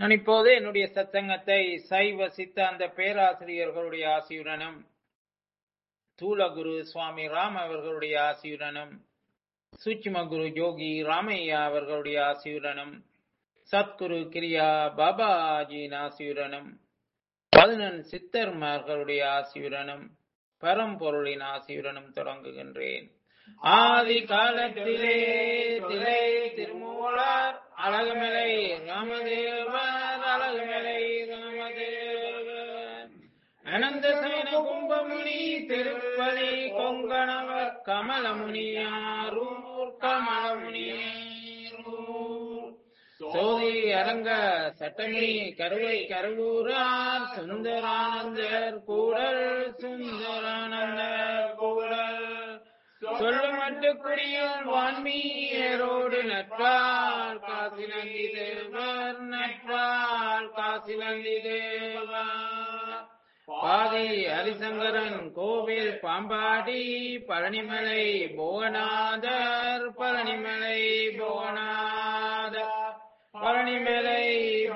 நான் இப்போது என்னுடைய சத்சங்கத்தை சைவ சித்தாந்த பேராசிரியர்களுடைய ஆசியுடனும் தூலகுரு சுவாமி ராம் அவர்களுடைய ஆசியுடனும் சூட்சும குரு யோகி ராமையா அவர்களுடைய ஆசியுடனும் சத்குரு கிரியா பாபாஜியின் ஆசியுடனும் பதினெண் சித்தர்மார்களுடைய ஆசியுடனும் பரம்பொருளின் ஆசியுடனும் தொடங்குகின்றேன் ஆதி காலத்திலே திரை திருமூலர் அழகுமலை ராமதேவர் அழகுமலை ராமதேவர் அனந்த சைன கும்பமுனி திருப்பதி கொங்கணவர் கமலமுனியாரூர் கமலமுனியாரூர் சோதி அரங்க சட்டமணி கருவை கருவூரார் சுந்தரானந்தர் கூடல் சுந்தரானந்தர் கூடல் சொல்லுமட்டு குடியில் வான்மீரோடு நட்பால் காசிலங்கி தேவர் நட்பால் காசிலங்கி தேவர் பாதி ஹரிசங்கரன் கோவில் பாம்பாடி பழனிமலை புவனாதர் பழனிமலை புவனாதர் பழனிமலை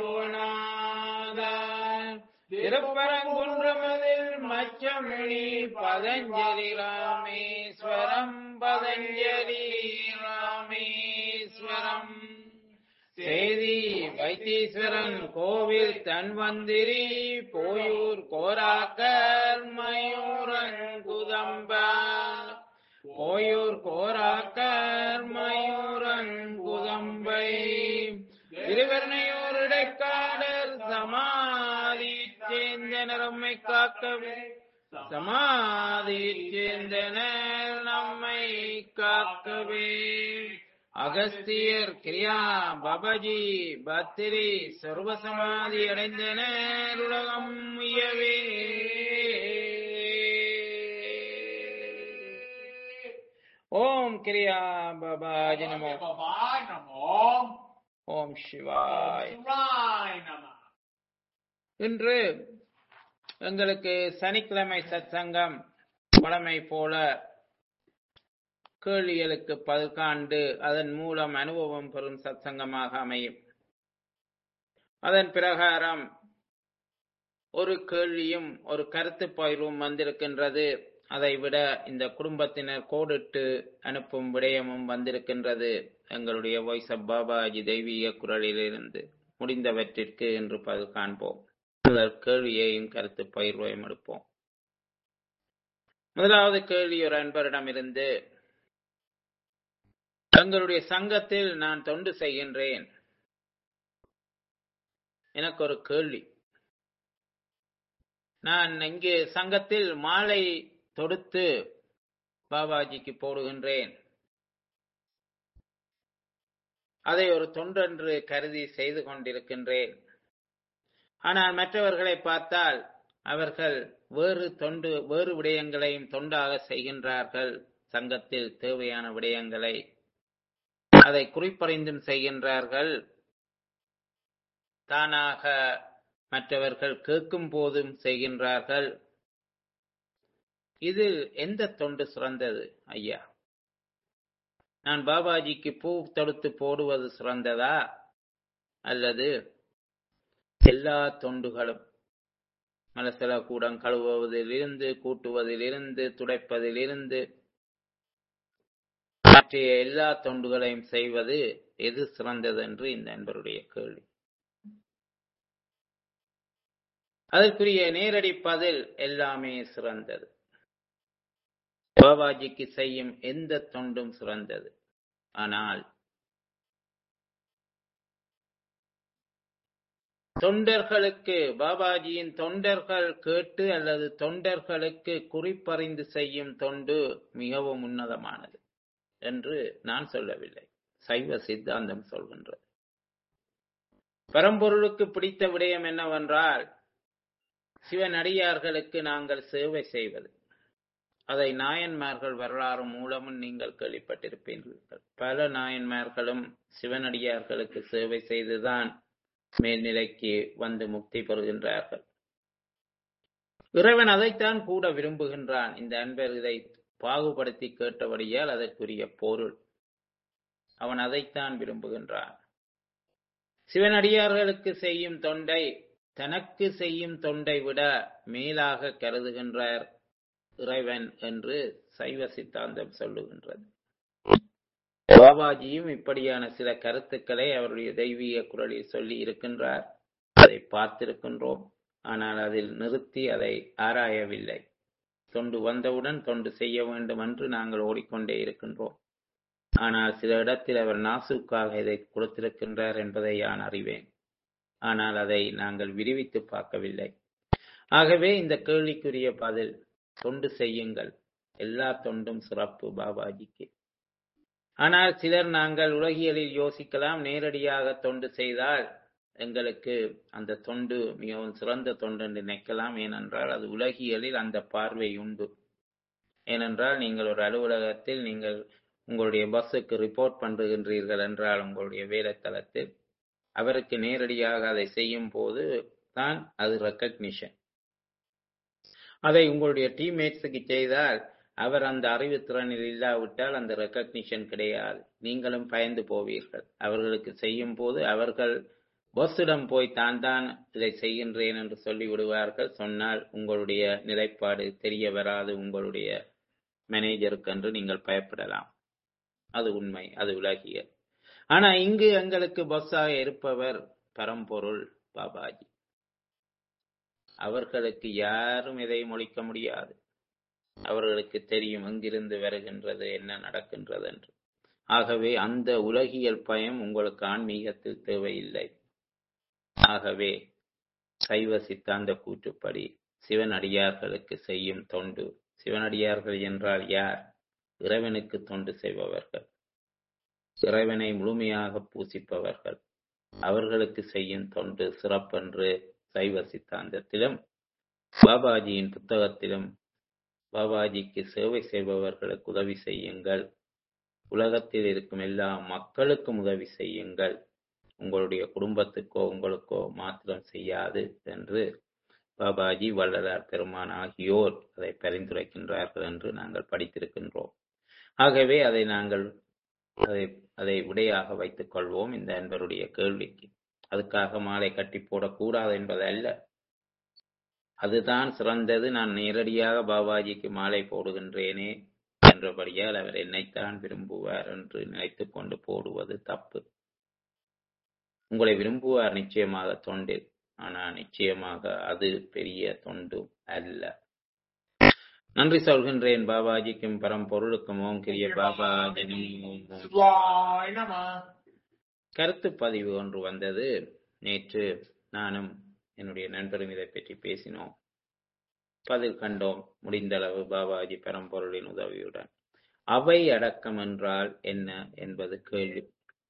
புவனாதர் திருப்பரங்குன்றமதில் மச்சமுனி பதஞ்சலி ராமேஸ்வரம் பதஞ்சலி ராமேஸ்வரம் சேதி வைத்தீஸ்வரன் கோவில் தன்வந்திரி போயூர் கோராக்கர் மயூரங்குதம்ப போயூர் கோராக்கர் மயூரங்குதம்பை திருவர்ணையூர் இடைக்காடர் சமாதி சேர்ந்தனர் நம்மை காக்கவே சமாதி சேர்ந்தனர் நம்மை காக்கவே அகஸ்தியர் கிரியா பபஜி பத்திரி சர்வசமாதி அடைந்தனர் உலகம் உயவே ஓம் கிரியா பபாஜி நமோ Bye நமோ ஓம் சிவாய் சிவாய் நம இன்று எங்களுக்கு சனிக்கிழமை சத்சங்கம் வழமை போல கேள்விகளுக்கு பதில்காண்டு அதன் மூலம் அனுபவம் பெறும் சத்சங்கமாக அமையும் அதன் பிரகாரம் ஒரு கேள்வியும் ஒரு கருத்து பயிர்வும் வந்திருக்கின்றது அதை விட இந்த குடும்பத்தினர் கோடிட்டு அனுப்பும் விடயமும் வந்திருக்கின்றது எங்களுடைய வாய்ஸ் ஆஃப் பாபாஜி தெய்வீக குரலிலிருந்து முடிந்தவற்றிற்கு என்று பதில் காண்போம் முதல் கேள்வியையும் கருத்து பயிர்வையும் எடுப்போம் முதலாவது கேள்வி ஒரு அன்பரிடமிருந்து எங்களுடைய சங்கத்தில் நான் தொண்டு செய்கின்றேன் எனக்கு ஒரு கேள்வி நான் இங்கு சங்கத்தில் மாலை தொடுத்து பாபாஜிக்கு போடுகின்றேன் அதை ஒரு தொண்டென்று கருதி செய்து கொண்டிருக்கின்றேன் ஆனால் மற்றவர்களை பார்த்தால் அவர்கள் வேறு தொண்டு வேறு விடயங்களையும் தொண்டாக செய்கின்றார்கள் சங்கத்தில் தேவையான விடயங்களை அதை குறிப்பறிந்தும் செய்கின்றார்கள் தானாக மற்றவர்கள் கேட்கும் போதும் செய்கின்றார்கள் இதில் எந்த தொண்டு சிறந்தது ஐயா நான் பாபாஜிக்கு பூ தொடுத்து போடுவது சிறந்ததா அல்லது எல்லா தொண்டுகளும் மலசல கூடம் கழுவுவதிலிருந்து கூட்டுவதிலிருந்து துடைப்பதிலிருந்து மற்றைய எல்லா தொண்டுகளையும் செய்வது எது சிறந்தது என்று இந்த நண்பருடைய கேள்வி அதற்குரிய நேரடி பதில் எல்லாமே சிறந்தது பாபாஜிக்கு செய்யும் எந்த தொண்டும் சிறந்தது ஆனால் தொண்டர்களுக்கு பாபாஜியின் தொண்டர்கள் கேட்டு அல்லது தொண்டர்களுக்கு குறிப்பறிந்து செய்யும் தொண்டு மிகவும் உன்னதமானது என்று நான் சொல்லவில்லை சைவ சித்தாந்தம் சொல்கின்றது பரம்பொருளுக்கு பிடித்த விடயம் என்னவென்றால் சிவனடியார்களுக்கு நாங்கள் சேவை செய்வது அதை நாயன்மார்கள் வரலாறு மூலமும் நீங்கள் கேள்விப்பட்டிருப்பீர்கள் பல நாயன்மார்களும் சிவனடியார்களுக்கு சேவை செய்துதான் மேல்நிலைக்கு வந்து முக்தி பெறுகின்றார்கள் இறைவன் அதைத்தான் கூட விரும்புகின்றான் இந்த அன்பர் இதை பாகுபடுத்தி கேட்டபடியால் அதற்குரிய பொருள் அவன் அதைத்தான் விரும்புகின்றான் சிவனடியார்களுக்கு செய்யும் தொண்டை தனக்கு செய்யும் தொண்டை விட மேலாக கருதுகின்றார் இறைவன் என்று சைவ சித்தாந்தம் சொல்லுகின்றது பாபாஜியும் இப்படியான சில கருத்துக்களை அவருடைய தெய்வீக குரலில் சொல்லி இருக்கின்றார் அதை பார்த்திருக்கின்றோம் ஆனால் அதில் நிறுத்தி அதை ஆராயவில்லை தொண்டு வந்தவுடன் தொண்டு செய்ய வேண்டும் என்று நாங்கள் ஓடிக்கொண்டே இருக்கின்றோம் ஆனால் சில இடத்தில் அவர் நாசுக்காக இதை கொடுத்திருக்கின்றார் என்பதை நான் அறிவேன் ஆனால் அதை நாங்கள் விரிவித்து பார்க்கவில்லை ஆகவே இந்த கேள்விக்குரிய பதில் தொண்டு செய்யுங்கள் எல்லா தொண்டும் சிறப்பு பாபாஜிக்கு ஆனால் சிலர் நாங்கள் உலகியலில் யோசிக்கலாம் நேரடியாக தொண்டு செய்தால் எங்களுக்கு அந்த தொண்டு மிகவும் சிறந்த தொண்டு என்று நினைக்கலாம் ஏனென்றால் அது உலகியலில் அந்த பார்வை உண்டு ஏனென்றால் நீங்கள் ஒரு அலுவலகத்தில் நீங்கள் உங்களுடைய பஸ்ஸுக்கு ரிப்போர்ட் பண்ணுகின்றீர்கள் என்றால் உங்களுடைய வேலைத்தளத்தில் அவருக்கு நேரடியாக அதை செய்யும் போது தான் அது ரெக்கக்னிஷன் அதை உங்களுடைய டீம்மேட்ஸுக்கு செய்தால் அவர் அந்த அறிவுத்திறனில் இல்லாவிட்டால் அந்த ரெக்கக்னிஷன் கிடையாது நீங்களும் பயந்து போவீர்கள் அவர்களுக்கு செய்யும் போது அவர்கள் பொஸ்ஸிடம் போய் தான் தான் இதை செய்கின்றேன் என்று சொல்லி விடுவார்கள் சொன்னால் உங்களுடைய நிலைப்பாடு தெரிய வராது உங்களுடைய மேனேஜருக்கு என்று நீங்கள் பயப்படலாம் அது உண்மை அது உலகியல் ஆனா இங்கு எங்களுக்கு பொஸ்ஸாக இருப்பவர் பரம்பொருள் பாபாஜி அவர்களுக்கு யாரும் எதையும் ஒழிக்க முடியாது அவர்களுக்கு தெரியும் எங்கிருந்து வருகின்றது என்ன நடக்கின்றது என்று ஆகவே அந்த உலகியல் பயம் உங்களுக்கு ஆன்மீகத்தில் தேவையில்லை ஆகவே சைவ சித்தாந்த கூற்றுப்படி சிவனடியார்களுக்கு செய்யும் தொண்டு சிவனடியார்கள் என்றால் யார் இறைவனுக்கு தொண்டு செய்பவர்கள் இறைவனை முழுமையாக பூசிப்பவர்கள் அவர்களுக்கு செய்யும் தொண்டு சிறப்பென்று சைவ சித்தாந்தத்திலும் பாபாஜியின் புத்தகத்திலும் பாபாஜிக்கு சேவை செய்பவர்களுக்கு உதவி செய்யுங்கள் உலகத்தில் இருக்கும் எல்லா மக்களுக்கும் உதவி செய்யுங்கள் உங்களுடைய குடும்பத்துக்கோ உங்களுக்கோ மாத்திரம் செய்யாது என்று பாபாஜி வள்ளலார் பெருமான் ஆகியோர் அதை பரிந்துரைக்கின்றார்கள் என்று நாங்கள் படித்திருக்கின்றோம் ஆகவே அதை நாங்கள் அதை அதை விடையாக வைத்துக் கொள்வோம் இந்த அன்பருடைய கேள்விக்கு அதுக்காக மாலை கட்டி போடக்கூடாது என்பது அல்ல அதுதான் சிறந்தது நான் நேரடியாக பாபாஜிக்கு மாலை போடுகின்றேனே என்றபடியால் அவர் என்னைத்தான் விரும்புவார் என்று நினைத்துக் கொண்டு போடுவது தப்பு உங்களை விரும்புவார் நிச்சயமாக தொண்டில் ஆனால் நிச்சயமாக அது பெரிய தொண்டு அல்ல நன்றி சொல்கின்றேன் பாபாஜிக்கும் பரம்பொருளுக்கும் ஓம் கிரிய பாபாஜனும் ஓம் ஓம். சிவாய நம கருத்து பதிவு ஒன்று வந்தது நேற்று நானும் என்னுடைய நண்பரும் இதை பற்றி பேசினோம் பதில் கண்டோம் முடிந்தளவு பாபாஜி பரம்பொருளின் உதவியுடன் அவை அடக்கம் என்றால் என்ன என்பது கேள்வி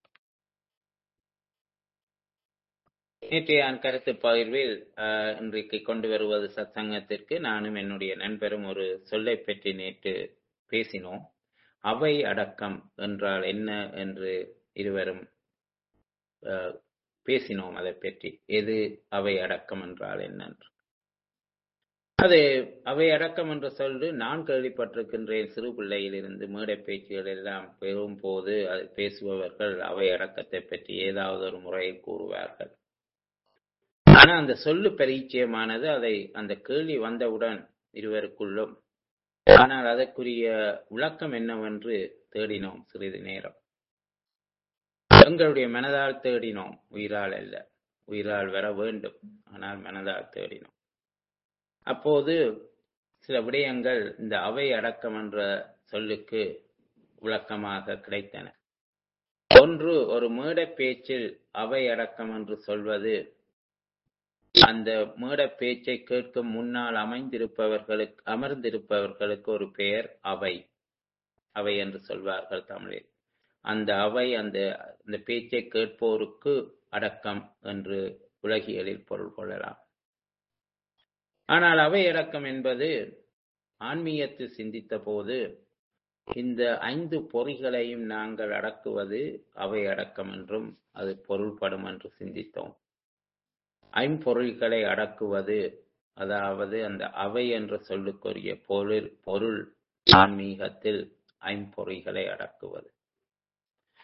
நேற்றைய என் கருத்து பகிர்வில் ஆஹ், இன்றைக்கு கொண்டு வருவது சத்சங்கத்திற்கு நானும் என்னுடைய நண்பரும் ஒரு சொல்லை பற்றி நேற்று பேசினோம் அவை அடக்கம் என்றால் என்ன என்று இருவரும் ஆஹ், பேசினோம் அதை பற்றி எது அவை அடக்கம் என்றால் என்னென்று அது அவை அடக்கம் என்று சொல்லி நான் கேள்விப்பட்டிருக்கின்றேன் சிறு பிள்ளையிலிருந்து மேடை பேச்சுகள் எல்லாம் பெறும் போது அது பேசுபவர்கள் அவை அடக்கத்தை பற்றி ஏதாவது ஒரு முறையில் கூறுவார்கள் ஆனா அந்த சொல்லு பரிச்சயமானது அதை அந்த கேள்வி வந்தவுடன் இருவருக்குள்ளும் ஆனால் அதற்குரிய விளக்கம் என்னவென்று தேடினோம் சிறிது நேரம் எங்களுடைய மனதால் தேடினோம் உயிரால் அல்ல உயிரால் வர வேண்டும் ஆனால் மனதால் தேடினோம் அப்போது சில விடயங்கள் இந்த அவை அடக்கம் என்ற சொல்லுக்கு விளக்கமாக கிடைத்தன ஒன்று ஒரு மேடை பேச்சில் அவை அடக்கம் என்று சொல்வது அந்த மேடை பேச்சை கேட்கும் முன்னால் அமைந்திருப்பவர்களுக்கு அமர்ந்திருப்பவர்களுக்கு ஒரு பெயர் அவை அவை என்று சொல்வார்கள் தமிழில் அந்த அவை அந்த அந்த பேச்சை கேட்போருக்கு அடக்கம் என்று உலகியலில் பொருள் கொள்ளலாம் ஆனால் அவை அடக்கம் என்பது ஆன்மீகத்தில் சிந்தித்த போது இந்த ஐந்து பொறிகளையும் நாங்கள் அடக்குவது அவை அடக்கம் என்றும் அது பொருள்படும் என்று சிந்தித்தோம் ஐம்பொருள்களை அடக்குவது அதாவது அந்த அவை என்ற சொல்லுக்குரிய பொருள் பொருள் ஆன்மீகத்தில் ஐம்பொறிகளை அடக்குவது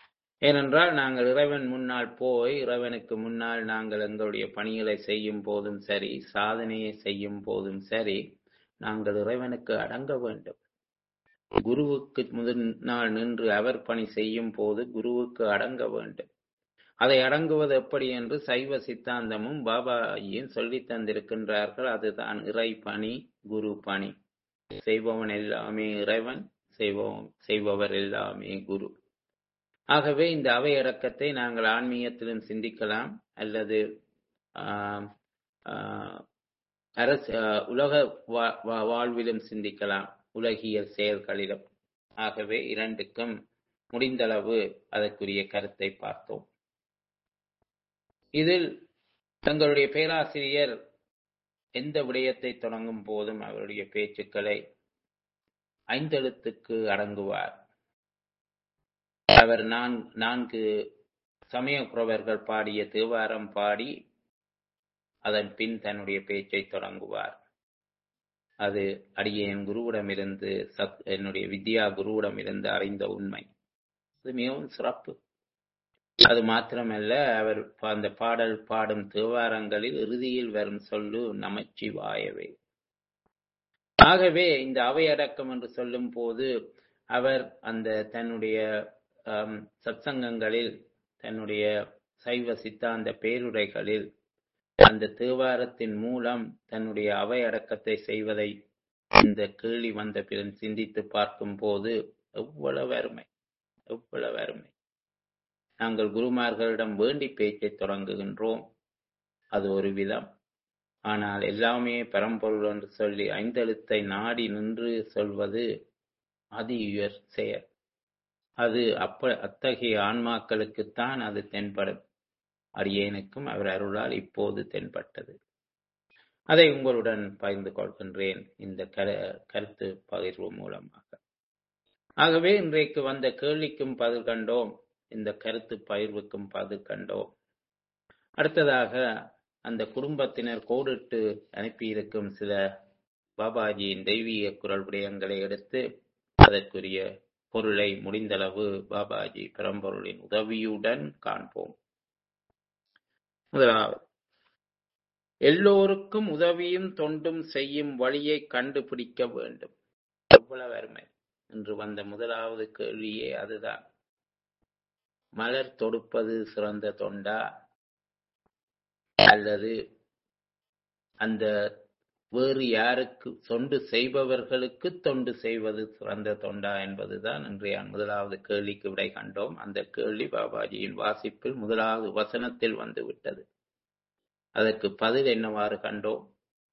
ஏனென்றால் நாங்கள் இறைவன் முன்னால் போய் இறைவனுக்கு முன்னால் நாங்கள் எங்களுடைய பணிகளை செய்யும் போதும் சரி சாதனையை செய்யும் போதும் சரி நாங்கள் இறைவனுக்கு அடங்க வேண்டும் குருவுக்கு முன்னால் நின்று அவர் பணி செய்யும் போது குருவுக்கு அடங்க வேண்டும் அதை அடங்குவது எப்படி என்று சைவ சித்தாந்தமும் பாபாஜியும் சொல்லி தந்திருக்கின்றார்கள் அதுதான் இறை பணி குரு பணி செய்பவன் எல்லாமே இறைவன் செய்பவன் செய்பவர் எல்லாமே குரு ஆகவே இந்த அவை அடக்கத்தை நாங்கள் ஆன்மீகத்திலும் சிந்திக்கலாம் அல்லது ஆஹ், ஆஹ், அரசு ஆஹ், உலக வா- வா- வாழ்விலும் சிந்திக்கலாம் உலகியல் செயல்களிலும் ஆகவே இரண்டுக்கும் முடிந்தளவு அதற்குரிய கருத்தை பார்த்தோம் இதில் தங்களுடைய பேராசிரியர் எந்த விடயத்தை தொடங்கும் போதும் அவருடைய பேச்சுக்களை ஐந்தெழுத்துக்கு அடங்குவார் அவர் நான் நான்கு சமயக்குறவர்கள் பாடிய தேவாரம் பாடி அதன் பின் தன்னுடைய பேச்சை தொடங்குவார் அது அடியேன் குருவிடமிருந்து சத் என்னுடைய வித்யா குருவிடமிருந்து அறிந்த உண்மை அது மிகவும் சிறப்பு அது மாத்திரமல்ல அவர் அந்த பாடல் பாடும் தேவாரங்களில் இறுதியில் வரும் சொல்லு நமச்சிவாயவே ஆகவே இந்த அவை அடக்கம் என்று சொல்லும் போது அவர் அந்த தன்னுடைய ஆம், சத்சங்கங்களில் தன்னுடைய சைவ சித்தாந்த பேருரைகளில் அந்த தேவாரத்தின் மூலம் தன்னுடைய அவை அடக்கத்தை செய்வதை இந்த கேள்வி வந்த பின் சிந்தித்து பார்க்கும் போது எவ்வளவு அருமை எவ்வளவு அருமை நாங்கள் குருமார்களிடம் வேண்டி பேச்சை தொடங்குகின்றோம் அது ஒரு விதம் ஆனால் எல்லாமே பரம்பொருள் என்று சொல்லி ஐந்தெழுத்தை நாடி நின்று சொல்வது அதி உயர் செயல் அது அப்ப அத்தகைய ஆன்மாக்களுக்குத்தான் அது தென்படும் அடியேனுக்கும் அவர் அருளால் இப்போது தென்பட்டது அதை உங்களுடன் பகிர்ந்து கொள்கின்றேன் இந்த கரு கருத்து பகிர்வு மூலமாக ஆகவே இன்றைக்கு வந்த கேள்விக்கும் பதில் கண்டோம் இந்த கருத்து பகிர்வுக்கும் பதில் கண்டோம் அடுத்ததாக அந்த குடும்பத்தினர் கோடிட்டு அனுப்பியிருக்கும் சில பாபாஜியின் தெய்வீக குரல் விடயங்களை எடுத்து அதற்குரிய பொருளை முடிந்தளவு பாபாஜி பரம்பொருளின் உதவியுடன் காண்போம் முதலாவது எல்லோருக்கும் உதவியும் தொண்டும் செய்யும் வழியை கண்டுபிடிக்க வேண்டும் எவ்வளவு அருமை இன்று வந்த முதலாவது கேள்வியே அதுதான் மலர் தொடுப்பது சிறந்த தொண்டா அல்லது அந்த வேறு யாருக்கு தொண்டு செய்பவர்களுக்கு தொண்டு செய்வது சிறந்த தொண்டா என்பதுதான் இன்றைய முதலாவது கேள்விக்கு விடை கண்டோம் அந்த கேள்வி பாபாஜியின் வாசிப்பில் முதலாவது வசனத்தில் வந்து விட்டது அதற்கு பதில் என்னவாறு கண்டோம்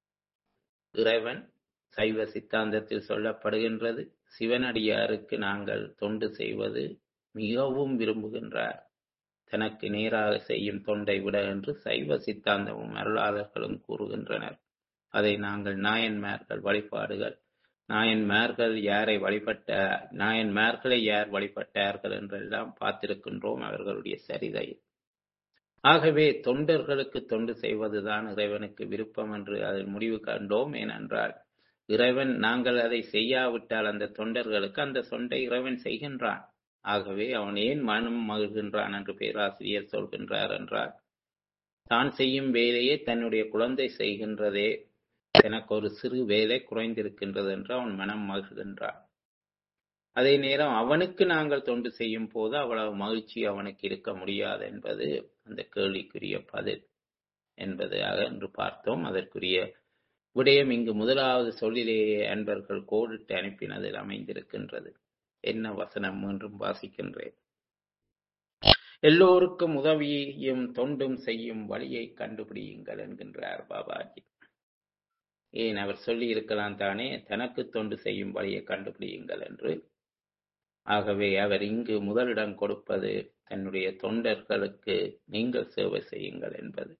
இறைவன் சைவ சித்தாந்தத்தில் சொல்லப்படுகின்றது சிவனடியாருக்கு நாங்கள் தொண்டு செய்வது மிகவும் விரும்புகின்றார் தனக்கு நேராக செய்யும் தொண்டை விட என்று சைவ சித்தாந்தமும் அருளாளர்களும் கூறுகின்றனர் அதை நாங்கள் நாயன்மார்கள் வழிபாடுகள் நாயன்மார்கள் யாரை வழிபட்ட நாயன்மார்களை யார் வழிபட்டார்கள் என்றெல்லாம் பார்த்திருக்கின்றோம் அவர்களுடைய சரிதையில் ஆகவே தொண்டர்களுக்கு தொண்டு செய்வதுதான் இறைவனுக்கு விருப்பம் என்று அதில் முடிவு கண்டோம் ஏனென்றால் இறைவன் நாங்கள் அதை செய்யாவிட்டால் அந்த தொண்டர்களுக்கு அந்த சொண்டை இறைவன் செய்கின்றான் ஆகவே அவன் ஏன் மனம் மகிழ்கின்றான் என்று பேராசிரியர் சொல்கின்றார் என்றால் தான் செய்யும் வேலையை தன்னுடைய குழந்தை செய்கின்றதே எனக்கு ஒரு சிறு வேலை குறைந்திருக்கின்றது என்று அவன் மனம் மகிழ்கின்றான் அதே நேரம் அவனுக்கு நாங்கள் தொண்டு செய்யும் போது அவ்வளவு மகிழ்ச்சி அவனுக்கு இருக்க முடியாது என்பது அந்த கேள்விக்குரிய பதில் என்பதாக என்று பார்த்தோம் அதற்குரிய விடயம் இங்கு முதலாவது சொல்லிலேயே அன்பர்கள் கோடிட்டு அனுப்பினதில் அமைந்திருக்கின்றது என்ன வசனம் என்றும் வாசிக்கின்றேன் எல்லோருக்கும் உதவியும் தொண்டும் செய்யும் வழியை கண்டுபிடியுங்கள் என்கின்றார் பாபாஜி ஏன் அவர் சொல்லி இருக்கலாம் தானே தனக்கு தொண்டு செய்யும் வழியை கண்டுபிடியுங்கள் என்று ஆகவே அவர் இங்கு முதலிடம் கொடுப்பது தன்னுடைய தொண்டர்களுக்கு நீங்கள் சேவை செய்யுங்கள் என்பது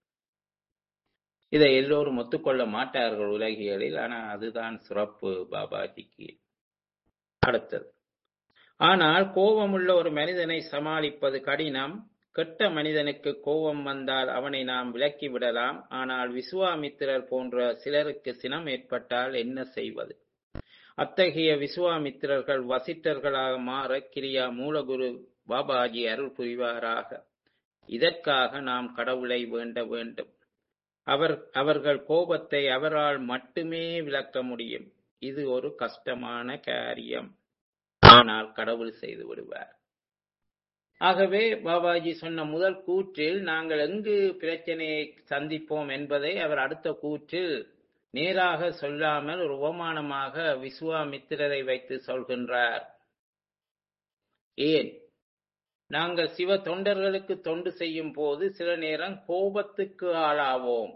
இதை எல்லோரும் ஒத்துக்கொள்ள மாட்டார்கள் உலகியலில் ஆனால் அதுதான் சிறப்பு பாபாஜிக்கு அடுத்தது ஆனால் கோபமுள்ள ஒரு மனிதனை சமாளிப்பது கடினம் கெட்ட மனிதனுக்கு கோபம் வந்தால் அவனை நாம் விலக்கி விடலாம் ஆனால் விசுவாமித்திரர் போன்ற சிலருக்கு சினம் ஏற்பட்டால் என்ன செய்வது அத்தகைய விசுவாமித்திரர்கள் வசிட்டர்களாக மாற கிரியா மூலகுரு பாபாஜி அருள் புரிவாராக இதற்காக நாம் கடவுளை வேண்ட வேண்டும் அவர் அவர்கள் கோபத்தை அவரால் மட்டுமே விளக்க முடியும் இது ஒரு கஷ்டமான காரியம் ஆனால் கடவுள் செய்து விடுவார் ஆகவே பாபாஜி சொன்ன முதல் கூற்றில் நாங்கள் எங்கு பிரச்சனையை சந்திப்போம் என்பதை அவர் அடுத்த கூற்றில் நேராக சொல்லாமல் ஒரு உபமானமாக விஸ்வாமித்திரரை வைத்து சொல்கின்றார் ஏன் நாங்கள் சிவ தொண்டர்களுக்கு தொண்டு செய்யும் போது சில நேரம் கோபத்துக்கு ஆளாவோம்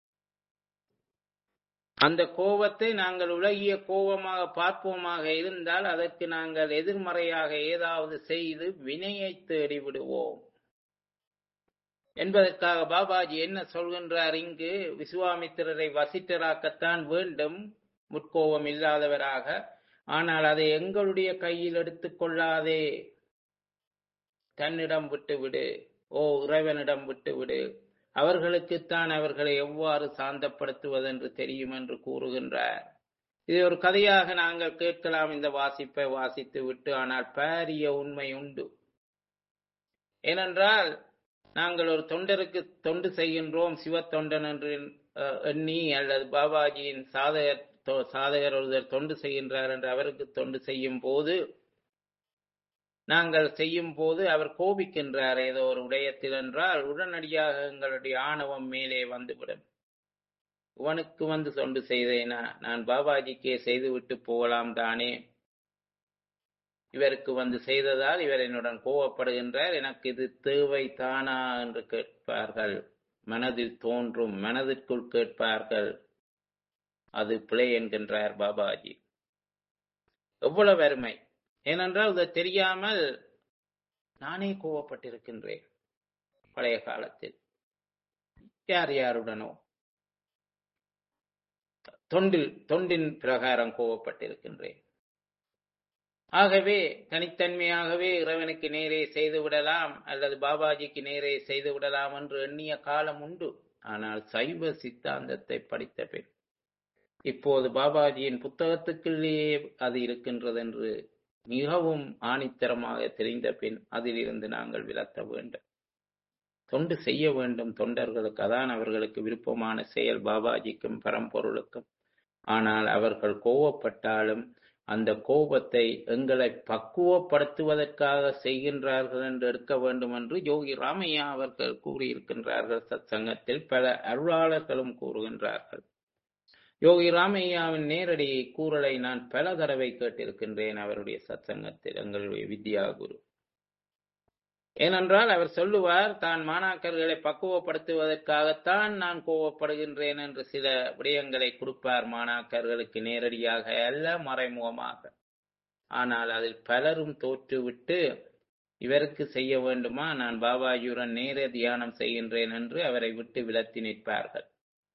அந்த கோபத்தை நாங்கள் உலகிய கோபமாக பார்ப்போமாக இருந்தால் அதற்கு நாங்கள் எதிர்மறையாக ஏதாவது செய்து வினையை தேடி விடுவோம் என்பதற்காக பாபாஜி என்ன சொல்கின்றார் இங்கு விசுவாமித்திரரை வசிட்டராக்கத்தான் வேண்டும் முற்கோபம் இல்லாதவராக ஆனால் அதை எங்களுடைய கையில் எடுத்துக் கொள்ளாதே தன்னிடம் விட்டுவிடு ஓ இறைவனிடம் விட்டுவிடு அவர்களுக்குத்தான் அவர்களை எவ்வாறு சாந்தப்படுத்துவதென்று தெரியும் என்று கூறுகின்றார் இது ஒரு கதையாக நாங்கள் கேட்கலாம் இந்த வாசிப்பை வாசித்து விட்டு ஆனால் பாரிய உண்மை உண்டு ஏனென்றால் நாங்கள் ஒரு தொண்டருக்கு தொண்டு செய்கின்றோம் சிவ தொண்டன் என்று எண்ணி அல்லது பாபாஜியின் சாதகர் சாதகர் ஒருவர் தொண்டு செய்கின்றார் என்று அவருக்கு தொண்டு செய்யும் போது நாங்கள் செய்யும் போது அவர் கோபிக்கின்றார் ஏதோ ஒரு விடயத்தில் என்றால் உடனடியாக எங்களுடைய ஆணவம் மேலே வந்துவிடும் இவனுக்கு வந்து தொண்டு செய்தேனா நான் பாபாஜிக்கே செய்துவிட்டு போகலாம் தானே இவருக்கு வந்து செய்ததால் இவர் என்னுடன் கோவப்படுகின்றார் எனக்கு இது தேவை தானா என்று கேட்பார்கள் மனதில் தோன்றும் மனதிற்குள் கேட்பார்கள் அது பிழை என்கின்றார் பாபாஜி எவ்வளவு அருமை ஏனென்றால் இது தெரியாமல் நானே கோவப்பட்டிருக்கின்றேன் பழைய காலத்தில் யார் யாருடனோ தொண்டில் தொண்டின் பிரகாரம் கோவப்பட்டிருக்கின்றேன் ஆகவே தனித்தன்மையாகவே இறைவனுக்கு நேரே செய்து விடலாம் அல்லது பாபாஜிக்கு நேரே செய்து விடலாம் என்று எண்ணிய காலம் உண்டு ஆனால் சைவ சித்தாந்தத்தை படித்த பின் இப்போது பாபாஜியின் புத்தகத்துக்குள்ளேயே அது இருக்கின்றது என்று மிகவும் ஆணித்தரமாக தெரிந்த பின் அதிலிருந்து நாங்கள் விலத்த வேண்டும் தொண்டு செய்ய வேண்டும் தொண்டர்களுக்கு அதான் அவர்களுக்கு விருப்பமான செயல் பாபாஜிக்கும் பரம்பொருளுக்கும் ஆனால் அவர்கள் கோவப்பட்டாலும் அந்த கோபத்தை எங்களை பக்குவப்படுத்துவதற்காக செய்கின்றார்கள் என்று எடுக்க வேண்டும் என்று யோகி ராமையா அவர்கள் கூறியிருக்கின்றார்கள் சத் சங்கத்தில் பல அருளாளர்களும் கூறுகின்றார்கள் யோகி ராமையாவின் நேரடி கூறலை நான் பல தடவை கேட்டிருக்கின்றேன் அவருடைய சத்சங்கத்தில் எங்களுடைய வித்யா குரு ஏனென்றால் அவர் சொல்லுவார் தான் மாணாக்கர்களை பக்குவப்படுத்துவதற்காகத்தான் நான் கோவப்படுகின்றேன் என்று சில விடயங்களை கொடுப்பார் மாணாக்கர்களுக்கு நேரடியாக அல்ல மறைமுகமாக ஆனால் அதில் பலரும் தோற்றுவிட்டு இவருக்கு செய்ய வேண்டுமா நான் பாபாஜியுடன் நேர தியானம் செய்கின்றேன் என்று அவரை விட்டு விலத்தி நிற்பார்கள்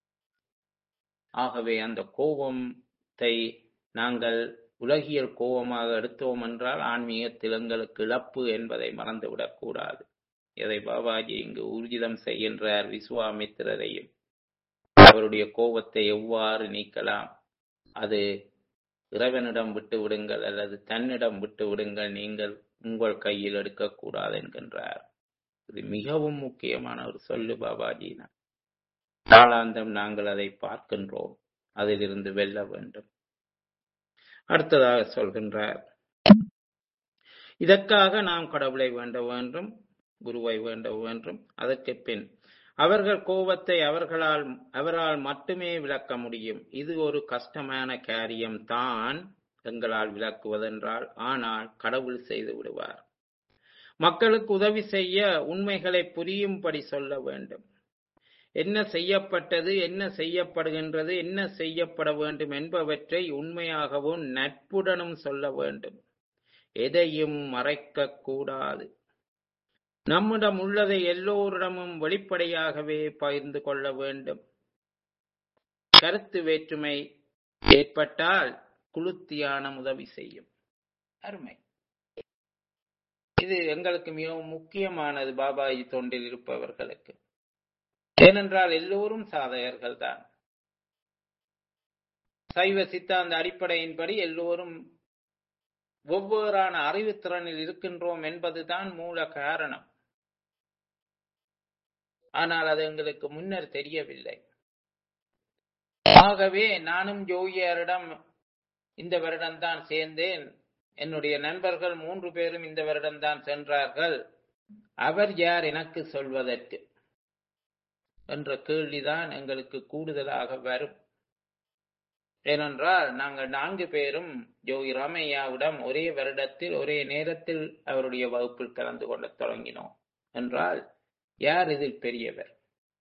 ஆகவே அந்த கோபத்தை நாங்கள் உலகியல் கோபமாக எடுத்தோம் என்றால் ஆன்மீகத்தில் எங்களுக்கு இழப்பு என்பதை மறந்துவிடக் கூடாது இதை பாபாஜி இங்கு ஊர்ஜிதம் செய்கின்றார் விஸ்வாமித்திரரையும் அவருடைய கோபத்தை எவ்வாறு நீக்கலாம் அது இறைவனிடம் விட்டு விடுங்கள் அல்லது தன்னிடம் விட்டு விடுங்கள் நீங்கள் உங்கள் கையில் எடுக்கக்கூடாது என்கின்றார் இது மிகவும் முக்கியமான ஒரு சொல்லு பாபாஜினா நாளாந்தம் நாங்கள் அதை பார்க்கின்றோம் அதிலிருந்து வெல்ல வேண்டும் அடுத்ததாக சொல்கின்றார் இதற்காக நாம் கடவுளை வேண்ட வேண்டும் குருவை வேண்ட வேண்டும் அதற்கு பின் அவர்கள் கோபத்தை அவர்களால் அவரால் மட்டுமே விளக்க முடியும் இது ஒரு கஷ்டமான காரியம் தான் எங்களால் விளக்குவதென்றால் ஆனால் கடவுள் செய்து விடுவார் மக்களுக்கு உதவி செய்ய உண்மைகளை புரியும்படி சொல்ல வேண்டும் என்ன செய்யப்பட்டது என்ன செய்யப்படுகின்றது என்ன செய்யப்பட வேண்டும் என்பவற்றை உண்மையாகவும் நட்புடனும் சொல்ல வேண்டும் எதையும் மறைக்க கூடாது நம்மிடம் உள்ளதை எல்லோரிடமும் வெளிப்படையாகவே பகிர்ந்து கொள்ள வேண்டும் கருத்து வேற்றுமை ஏற்பட்டால் குளுத்தியான உதவி செய்யும் அருமை இது எங்களுக்கு மிகவும் முக்கியமானது பாபாஜி தொண்டில் இருப்பவர்களுக்கு ஏனென்றால் எல்லோரும் சாதகர்கள் தான் சைவ சித்தாந்த அடிப்படையின்படி எல்லோரும் வெவ்வேறான அறிவுத்திறனில் இருக்கின்றோம் என்பதுதான் மூல காரணம் ஆனால் அது எங்களுக்கு முன்னர் தெரியவில்லை ஆகவே நானும் ஜோகியாரிடம் இந்த வருடம்தான் சேர்ந்தேன் என்னுடைய நண்பர்கள் மூன்று பேரும் இந்த வருடம்தான் சென்றார்கள் அவர் யார் எனக்கு சொல்வதற்கு என்ற கேள்விதான் எங்களுக்கு கூடுதலாக வரும் ஏனென்றால் நாங்கள் நான்கு பேரும் யோகி ராமையாவிடம் ஒரே வருடத்தில் ஒரே நேரத்தில் அவருடைய வகுப்பில் கலந்து கொள்ளத் தொடங்கினோம் என்றால் யார் இதில் பெரியவர்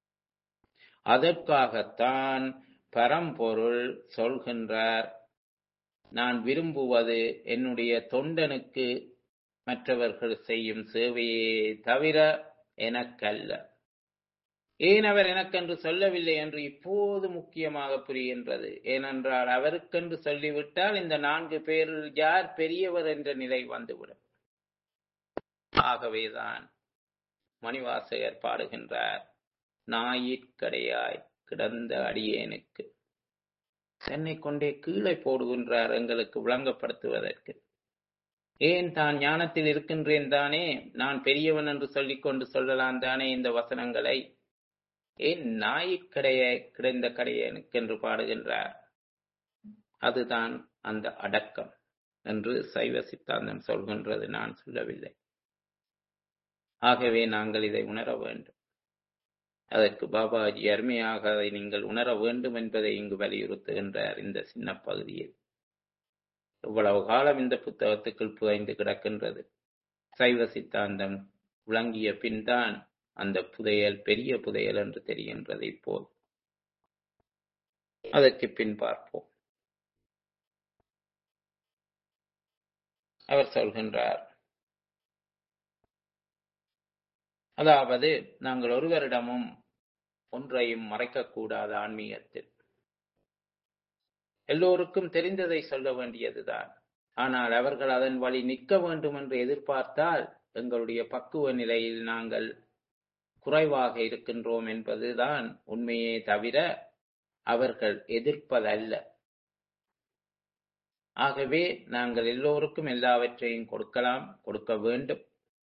அதற்காகத்தான் பரம்பொருள் சொல்கின்றார் நான் விரும்புவது என்னுடைய தொண்டனுக்கு மற்றவர்கள் செய்யும் சேவையே தவிர எனக்கல்ல ஏன் அவர் எனக்கென்று சொல்லவில்லை என்று இப்போது முக்கியமாக புரிகின்றது ஏனென்றால் அவருக்கென்று சொல்லிவிட்டால் இந்த நான்கு பேரில் யார் பெரியவர் என்ற நிலை வந்துவிடும் ஆகவேதான் மணிவாசகர் பாடுகின்றார் நாயிற்கடையாய் கிடந்த அடியேனுக்கு தன்னை கொண்டே கீழே போடுகின்றார் எங்களுக்கு விளங்கப்படுத்துவதற்கு ஏன் தான் ஞானத்தில் இருக்கின்றேன் தானே நான் பெரியவன் என்று சொல்லிக்கொண்டு சொல்லலாம் தானே இந்த வசனங்களை ஏன் நாயிற்கடையை கிடந்த கடையனுக்கு என்று பாடுகின்றார் அதுதான் அந்த அடக்கம் என்று சைவ சித்தாந்தம் சொல்கின்றது நான் சொல்லவில்லை ஆகவே நாங்கள் இதை உணர வேண்டும் அதற்கு பாபாஜி அருமையாக அதை நீங்கள் உணர வேண்டும் என்பதை இங்கு வலியுறுத்துகின்றார் இந்த சின்ன பகுதியில் இவ்வளவு காலம் இந்த புத்தகத்துக்குள் புதைந்து கிடக்கின்றது சைவ சித்தாந்தம் விளங்கிய பின்தான் அந்த புதையல் பெரிய புதையல் என்று தெரிகின்றது இப்போது அதற்கு பின் பார்ப்போம் அவர் சொல்கின்றார் அதாவது நாங்கள் ஒருவரிடமும் ஒன்றையும் மறைக்கக்கூடாது ஆன்மீகத்தில் எல்லோருக்கும் தெரிந்ததை சொல்ல வேண்டியதுதான் ஆனால் அவர்கள் அதன் வழி நிற்க வேண்டும் என்று எதிர்பார்த்தால் எங்களுடைய பக்குவ நிலையில் நாங்கள் குறைவாக இருக்கின்றோம் என்பதுதான் உண்மையே தவிர அவர்கள் எதிர்ப்பதல்ல ஆகவே நாங்கள் எல்லோருக்கும் எல்லாவற்றையும் கொடுக்கலாம் கொடுக்க வேண்டும்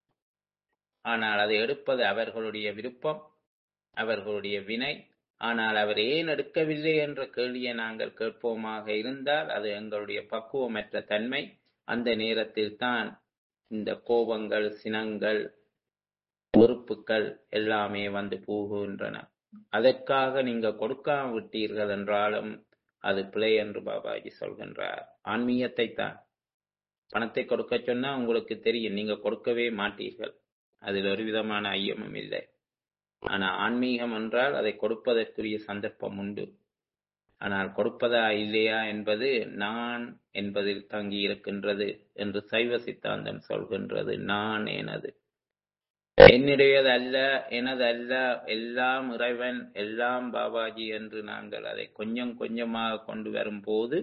ஆனால் அதை எடுப்பது அவர்களுடைய விருப்பம் அவர்களுடைய வினை ஆனால் அவர் ஏன் எடுக்கவில்லை என்ற கேள்வியை நாங்கள் கேட்போமாக இருந்தால் அது எங்களுடைய பக்குவமற்ற தன்மை அந்த நேரத்தில் தான் இந்த கோபங்கள் சினங்கள் வெறுப்புகள் எல்லாமே வந்து போகின்றன அதற்காக நீங்க கொடுக்காம விட்டீர்கள் என்றாலும் அது பிழை என்று பாபாஜி சொல்கின்றார் ஆன்மீகத்தை தான் பணத்தை கொடுக்க சொன்னா உங்களுக்கு தெரியும் நீங்க கொடுக்கவே மாட்டீர்கள் அதில் ஒரு விதமான ஐயமும் இல்லை ஆனா ஆன்மீகம் என்றால் அதை கொடுப்பதற்குரிய சந்தர்ப்பம் உண்டு ஆனால் கொடுப்பதா இல்லையா என்பது நான் என்பதில் தங்கி இருக்கின்றது என்று சைவ சித்தாந்தம் சொல்கின்றது நான் எனது என்னுடையது அல்ல எனது அல்ல எல்லாம் இறைவன் எல்லாம் பாபாஜி என்று நாங்கள் அதை கொஞ்சம் கொஞ்சமாக கொண்டு வரும்போது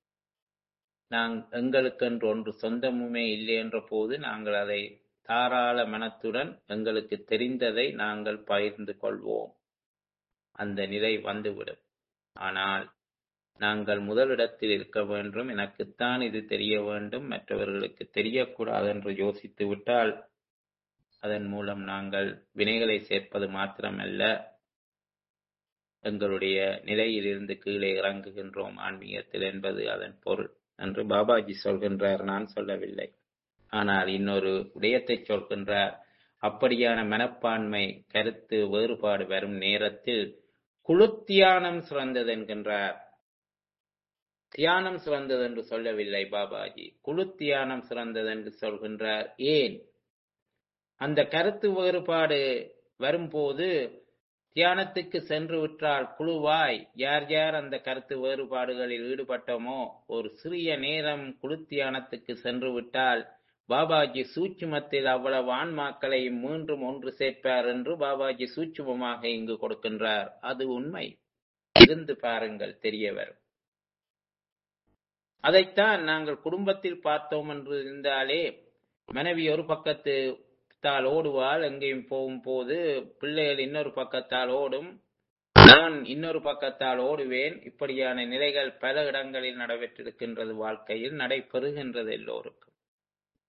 நாங் எங்களுக்கென்று ஒன்று சொந்தமுமே இல்லை என்ற போது நாங்கள் அதை தாராள மனத்துடன் எங்களுக்கு தெரிந்ததை நாங்கள் பகிர்ந்து கொள்வோம் அந்த நிலை வந்துவிடும் ஆனால் நாங்கள் முதலிடத்தில் இருக்க வேண்டும் எனக்குத்தான் இது தெரிய வேண்டும் மற்றவர்களுக்கு தெரியக்கூடாது என்று யோசித்து விட்டால் அதன் மூலம் நாங்கள் வினைகளை சேர்ப்பது மாத்திரமல்ல எங்களுடைய நிலையிலிருந்து கீழே இறங்குகின்றோம் ஆன்மீகத்தில் என்பது அதன் பொருள் என்று பாபாஜி சொல்கின்றார் நான் சொல்லவில்லை ஆனால் இன்னொரு விடயத்தை சொல்கின்றார் அப்படியான மனப்பான்மை கருத்து வேறுபாடு வரும் நேரத்தில் குழு தியானம் சிறந்தது என்கின்றார் தியானம் சிறந்தது என்று சொல்லவில்லை பாபாஜி குழு தியானம் சிறந்தது என்று சொல்கின்றார் ஏன் அந்த கருத்து வேறுபாடு வரும்போது தியானத்துக்கு சென்று விட்டால் குழுவாய் யார் யார் அந்த கருத்து வேறுபாடுகளில் ஈடுபட்டோமோ ஒரு சிறிய நேரம் குழு தியானத்துக்கு சென்று விட்டால் பாபாஜி சூட்சுமத்தில் அவ்வளவு ஆன்மாக்களையும் மீண்டும் ஒன்று சேர்ப்பார் என்று பாபாஜி சூட்சுமமாக இங்கு கொடுக்கின்றார் அது உண்மை இருந்து பாருங்கள் தெரியவர் அதைத்தான் நாங்கள் குடும்பத்தில் பார்த்தோம் என்று இருந்தாலே மனைவி ஒரு பக்கத்து பக்கத்தால் ஓடுவாள் எங்கேயும் போகும் போது பிள்ளைகள் இன்னொரு பக்கத்தால் ஓடும் நான் இன்னொரு பக்கத்தால் ஓடுவேன் இப்படியான நிலைகள் பல இடங்களில் நடைபெற்றிருக்கின்றது வாழ்க்கையில் நடைபெறுகின்றது எல்லோருக்கும்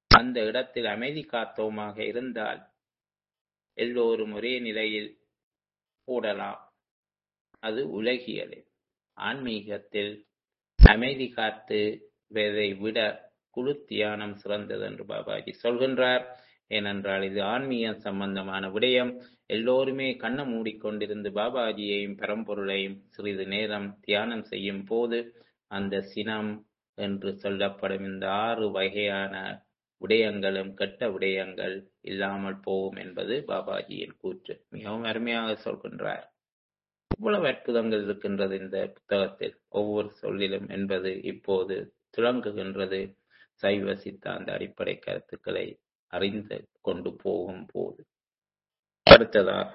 அந்த இடத்தில் அமைதி காத்தோமாக இருந்தால் எல்லோரும் ஒரே நிலையில் ஓடலாம் அது உலகியலில் ஆன்மீகத்தில் அமைதி காத்து வேதை விட குழு தியானம் சிறந்தது என்று பாபாஜி சொல்கின்றார் ஏனென்றால் இது ஆன்மீகம் சம்பந்தமான விடயம் எல்லோருமே கண்ண மூடிக்கொண்டிருந்து பாபாஜியையும் பரம்பொருளையும் சிறிது நேரம் தியானம் செய்யும் போது அந்த சினம் என்று சொல்லப்படும் இந்த ஆறு வகையான விடயங்களும் கெட்ட விடயங்கள் இல்லாமல் போகும் என்பது பாபாஜியின் கூற்று மிகவும் அருமையாக சொல்கின்றார் இவ்வளவு அற்புதங்கள் இருக்கின்றது இந்த புத்தகத்தில் ஒவ்வொரு சொல்லிலும் என்பது இப்போது துளங்குகின்றது சைவ சித்தாந்த அடிப்படை கருத்துக்களை அறிந்து கொண்டு போகும் போது அடுத்ததாக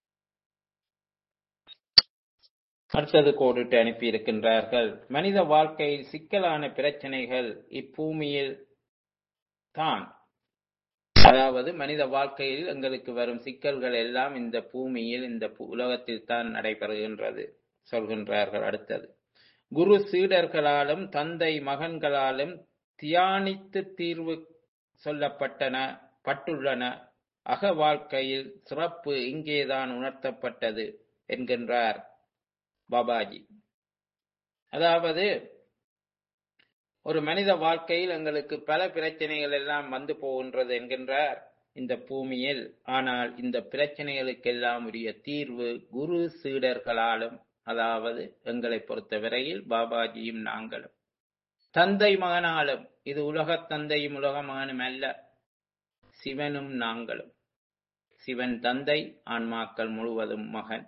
அடுத்தது கோடிட்டு அனுப்பி இருக்கின்றார்கள் மனித வாழ்க்கையில் சிக்கலான பிரச்சனைகள் இப்பூமியில் தான் அதாவது மனித வாழ்க்கையில் எங்களுக்கு வரும் சிக்கல்கள் எல்லாம் இந்த பூமியில் இந்த உலகத்தில் தான் நடைபெறுகின்றது சொல்கின்றார்கள் அடுத்தது குரு சீடர்களாலும் தந்தை மகன்களாலும் தியானித்து தீர்வு சொல்லப்பட்டன பட்டுள்ளன அக வாழ்க்கையில் சிறப்பு இங்கேதான் உணர்த்தப்பட்டது என்கின்றார் பாபாஜி அதாவது ஒரு மனித வாழ்க்கையில் எங்களுக்கு பல பிரச்சனைகள் எல்லாம் வந்து போகின்றது என்கின்றார் இந்த பூமியில் ஆனால் இந்த பிரச்சனைகளுக்கெல்லாம் உரிய தீர்வு குரு சீடர்களாலும் அதாவது எங்களை பொறுத்தவரையில் பாபாஜியும் நாங்களும் தந்தை மகனாலும் இது உலகத் தந்தையும் உலக மகனும் அல்ல சிவனும் நாங்களும் சிவன் தந்தை ஆன்மாக்கள் முழுவதும் மகன்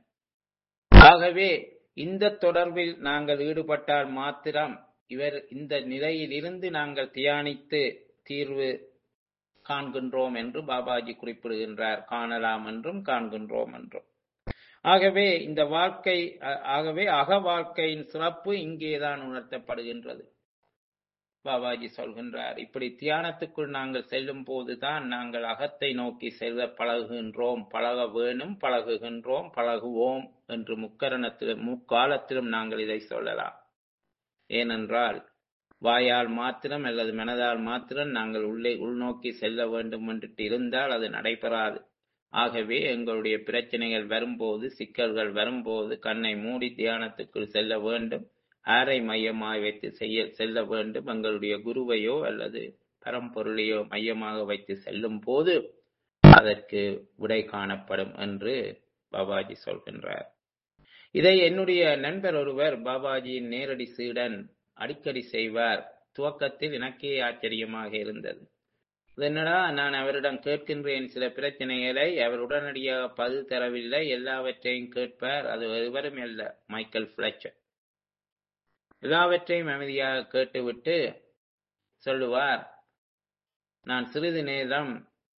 ஆகவே இந்த தொடர்பில் நாங்கள் ஈடுபட்டால் மாத்திரம் இவர் இந்த நிலையில் இருந்து நாங்கள் தியானித்து தீர்வு காண்கின்றோம் என்று பாபாஜி குறிப்பிடுகின்றார் காணலாம் என்றும் காண்கின்றோம் என்றும் ஆகவே இந்த வாழ்க்கை ஆகவே அக வாழ்க்கையின் சிறப்பு இங்கேதான் உணர்த்தப்படுகின்றது பாபாஜி சொல்கின்றார் இப்படி தியானத்துக்குள் நாங்கள் செல்லும் போதுதான் நாங்கள் அகத்தை நோக்கி செல்ல பழகுகின்றோம் பழக வேணும் பழகுகின்றோம் பழகுவோம் என்று முக்கரணத்திலும் முக்காலத்திலும் நாங்கள் இதை சொல்லலாம் ஏனென்றால் வாயால் மாத்திரம் அல்லது மனதால் மாத்திரம் நாங்கள் உள்ளே உள்நோக்கி செல்ல வேண்டும் என்று இருந்தால் அது நடைபெறாது ஆகவே எங்களுடைய பிரச்சனைகள் வரும்போது சிக்கல்கள் வரும்போது கண்ணை மூடி தியானத்துக்குள் செல்ல வேண்டும் ஆரை மையமாய் வைத்து செய்ய செல்ல வேண்டும் எங்களுடைய குருவையோ அல்லது பரம்பொருளையோ மையமாக வைத்து செல்லும் போது அதற்கு விடை காணப்படும் என்று பாபாஜி சொல்கின்றார் இதை என்னுடைய நண்பர் ஒருவர் பாபாஜியின் நேரடி சீடன் அடிக்கடி செய்வார் துவக்கத்தில் எனக்கே ஆச்சரியமாக இருந்தது என்னடா நான் அவரிடம் கேட்கின்றேன் சில பிரச்சனைகளை அவர் உடனடியாக பதில் தரவில்லை எல்லாவற்றையும் கேட்பார் அது ஒருவரும் அல்ல மைக்கேல் பிளச்சர் எல்லாவற்றையும் அமைதியாக கேட்டுவிட்டு சொல்லுவார் நான் சிறிது நேரம்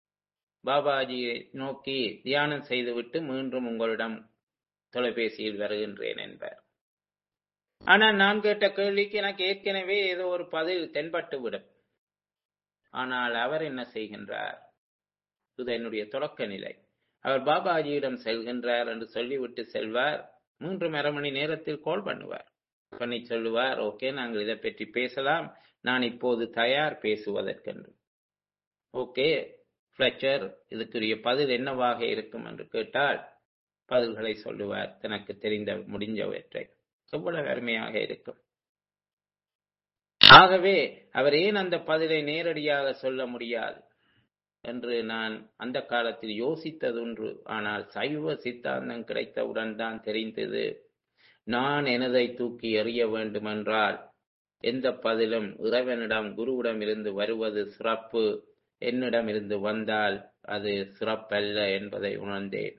பாபாஜியை நோக்கி தியானம் செய்துவிட்டு மீண்டும் உங்களிடம் தொலைபேசியில் வருகின்றேன் என்பார் ஆனால் நான் கேட்ட கேள்விக்கு எனக்கு ஏற்கனவே ஏதோ ஒரு பதில் தென்பட்டு விடும் ஆனால் அவர் என்ன செய்கின்றார் இது என்னுடைய தொடக்க நிலை அவர் பாபாஜியிடம் செல்கின்றார் என்று சொல்லிவிட்டு செல்வார் மூன்று மணி மணி நேரத்தில் கால் பண்ணுவார் பண்ணி சொல்லுவார் ஓகே நாங்கள் இதை பற்றி பேசலாம் நான் இப்போது தயார் பேசுவதற்கென்று ஓகே ஃபிளச்சர் இதுக்குரிய பதில் என்னவாக இருக்கும் என்று கேட்டால் பதில்களை சொல்லுவார் தனக்கு தெரிந்த முடிஞ்சவற்றை எவ்வளவு அருமையாக இருக்கும் ஆகவே அவர் ஏன் அந்த பதிலை நேரடியாக சொல்ல முடியாது என்று நான் அந்த காலத்தில் யோசித்ததொன்று ஆனால் சைவ சித்தாந்தம் கிடைத்தவுடன் தான் தெரிந்தது நான் எனதை தூக்கி எறிய வேண்டுமென்றால் எந்த பதிலும் இறைவனிடம் குருவிடம் இருந்து வருவது சிறப்பு என்னிடம் இருந்து வந்தால் அது சிறப்பல்ல என்பதை உணர்ந்தேன்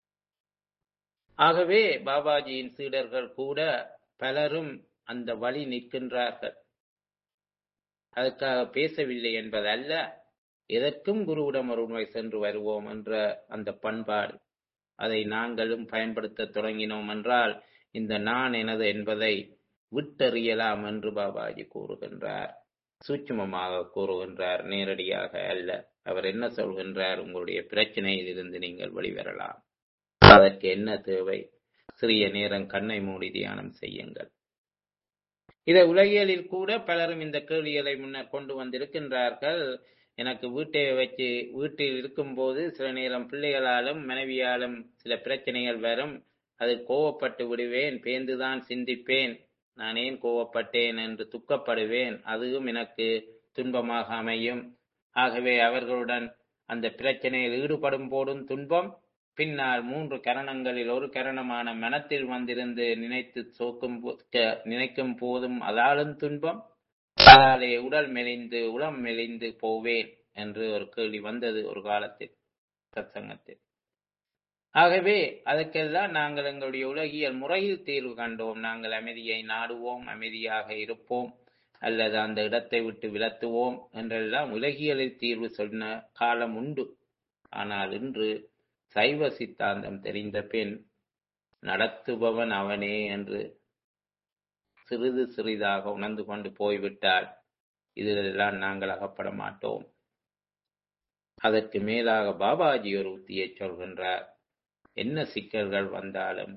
ஆகவே பாபாஜியின் சீடர்கள் கூட பலரும் அந்த வழி நிற்கின்றார்கள் அதுக்காக பேசவில்லை என்பதல்ல எதற்கும் குருவிடம் ஒரு உண்மை சென்று வருவோம் என்ற அந்த பண்பாடு அதை நாங்களும் பயன்படுத்த தொடங்கினோம் என்றால் இந்த நான் எனது என்பதை விட்டறியலாம் என்று பாபாஜி கூறுகின்றார் சூட்சுமமாக கூறுகின்றார் நேரடியாக அல்ல அவர் என்ன சொல்கின்றார் உங்களுடைய பிரச்சனையில் இருந்து நீங்கள் வெளிவரலாம் அதற்கு என்ன தேவை சிறிய நேரம் கண்ணை மூடி தியானம் செய்யுங்கள் இதை உலகியலில் கூட பலரும் இந்த கேள்விகளை முன்னர் கொண்டு வந்திருக்கின்றார்கள் எனக்கு வீட்டை வச்சு வீட்டில் இருக்கும்போது சில நேரம் பிள்ளைகளாலும் மனைவியாலும் சில பிரச்சனைகள் வரும் அதில் கோவப்பட்டு விடுவேன் பேந்துதான் சிந்திப்பேன் நான் ஏன் கோவப்பட்டேன் என்று துக்கப்படுவேன் அதுவும் எனக்கு துன்பமாக அமையும் ஆகவே அவர்களுடன் அந்த பிரச்சனையில் ஈடுபடும் போதும் துன்பம் பின்னால் மூன்று கரணங்களில் ஒரு கரணமான மனத்தில் வந்திருந்து நினைத்து சோக்கும் போ- க- நினைக்கும் போதும் அதாலும் துன்பம் அதாலே உடல் மெலிந்து உளம் மெலிந்து போவேன் என்று ஒரு கேள்வி வந்தது ஒரு காலத்தில் சத்சங்கத்தில் ஆகவே அதற்கெல்லாம் நாங்கள் எங்களுடைய உலகியல் முறையில் தீர்வு கண்டோம் நாங்கள் அமைதியை நாடுவோம் அமைதியாக இருப்போம் அல்லது அந்த இடத்தை விட்டு விலத்துவோம் என்றெல்லாம் உலகியலில் தீர்வு சொன்ன காலம் உண்டு ஆனால் இன்று சைவ சித்தாந்தம் தெரிந்த பின் நடத்துபவன் அவனே என்று சிறிது சிறிதாக உணர்ந்து கொண்டு போய்விட்டால் இதிலெல்லாம் நாங்கள் அகப்பட மாட்டோம் அதற்கு மேலாக பாபாஜி ஒரு உத்தியை சொல்கின்றார் என்ன சிக்கல்கள் வந்தாலும்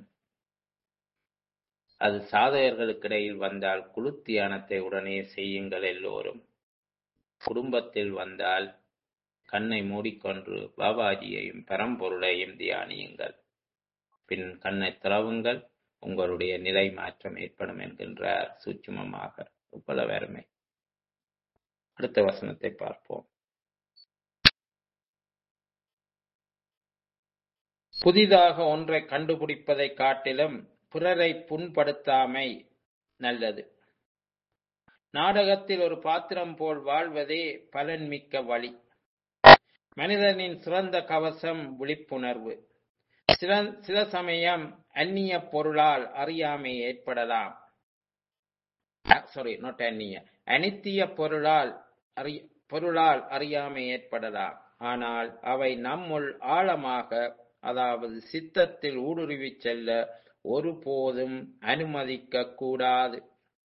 அது சாதகர்களுக்கிடையில் வந்தால் குழு தியானத்தை உடனே செய்யுங்கள் எல்லோரும் குடும்பத்தில் வந்தால் கண்ணை மூடிக்கொண்டு பாபாஜியையும் பரம்பொருளையும் தியானியுங்கள் பின் கண்ணை திறவுங்கள் உங்களுடைய நிலை மாற்றம் ஏற்படும் என்கின்றார் சூட்சுமமாக இவ்வளவு அருமை அடுத்த வசனத்தை பார்ப்போம் புதிதாக ஒன்றை கண்டுபிடிப்பதை காட்டிலும் பிறரை புண்படுத்தாமை நல்லது நாடகத்தில் ஒரு பாத்திரம் போல் வாழ்வதே பலன்மிக்க வழி மனிதனின் சிறந்த கவசம் விழிப்புணர்வு சில சில சமயம் அந்நிய பொருளால் அறியாமை ஏற்படலாம் சாரி not அந்நிய அனித்திய பொருளால் அறி பொருளால் அறியாமை ஏற்படலாம் ஆனால் அவை நம்முள் ஆழமாக அதாவது சித்தத்தில் ஊடுருவிச் செல்ல ஒருபோதும் அனுமதிக்க கூடாது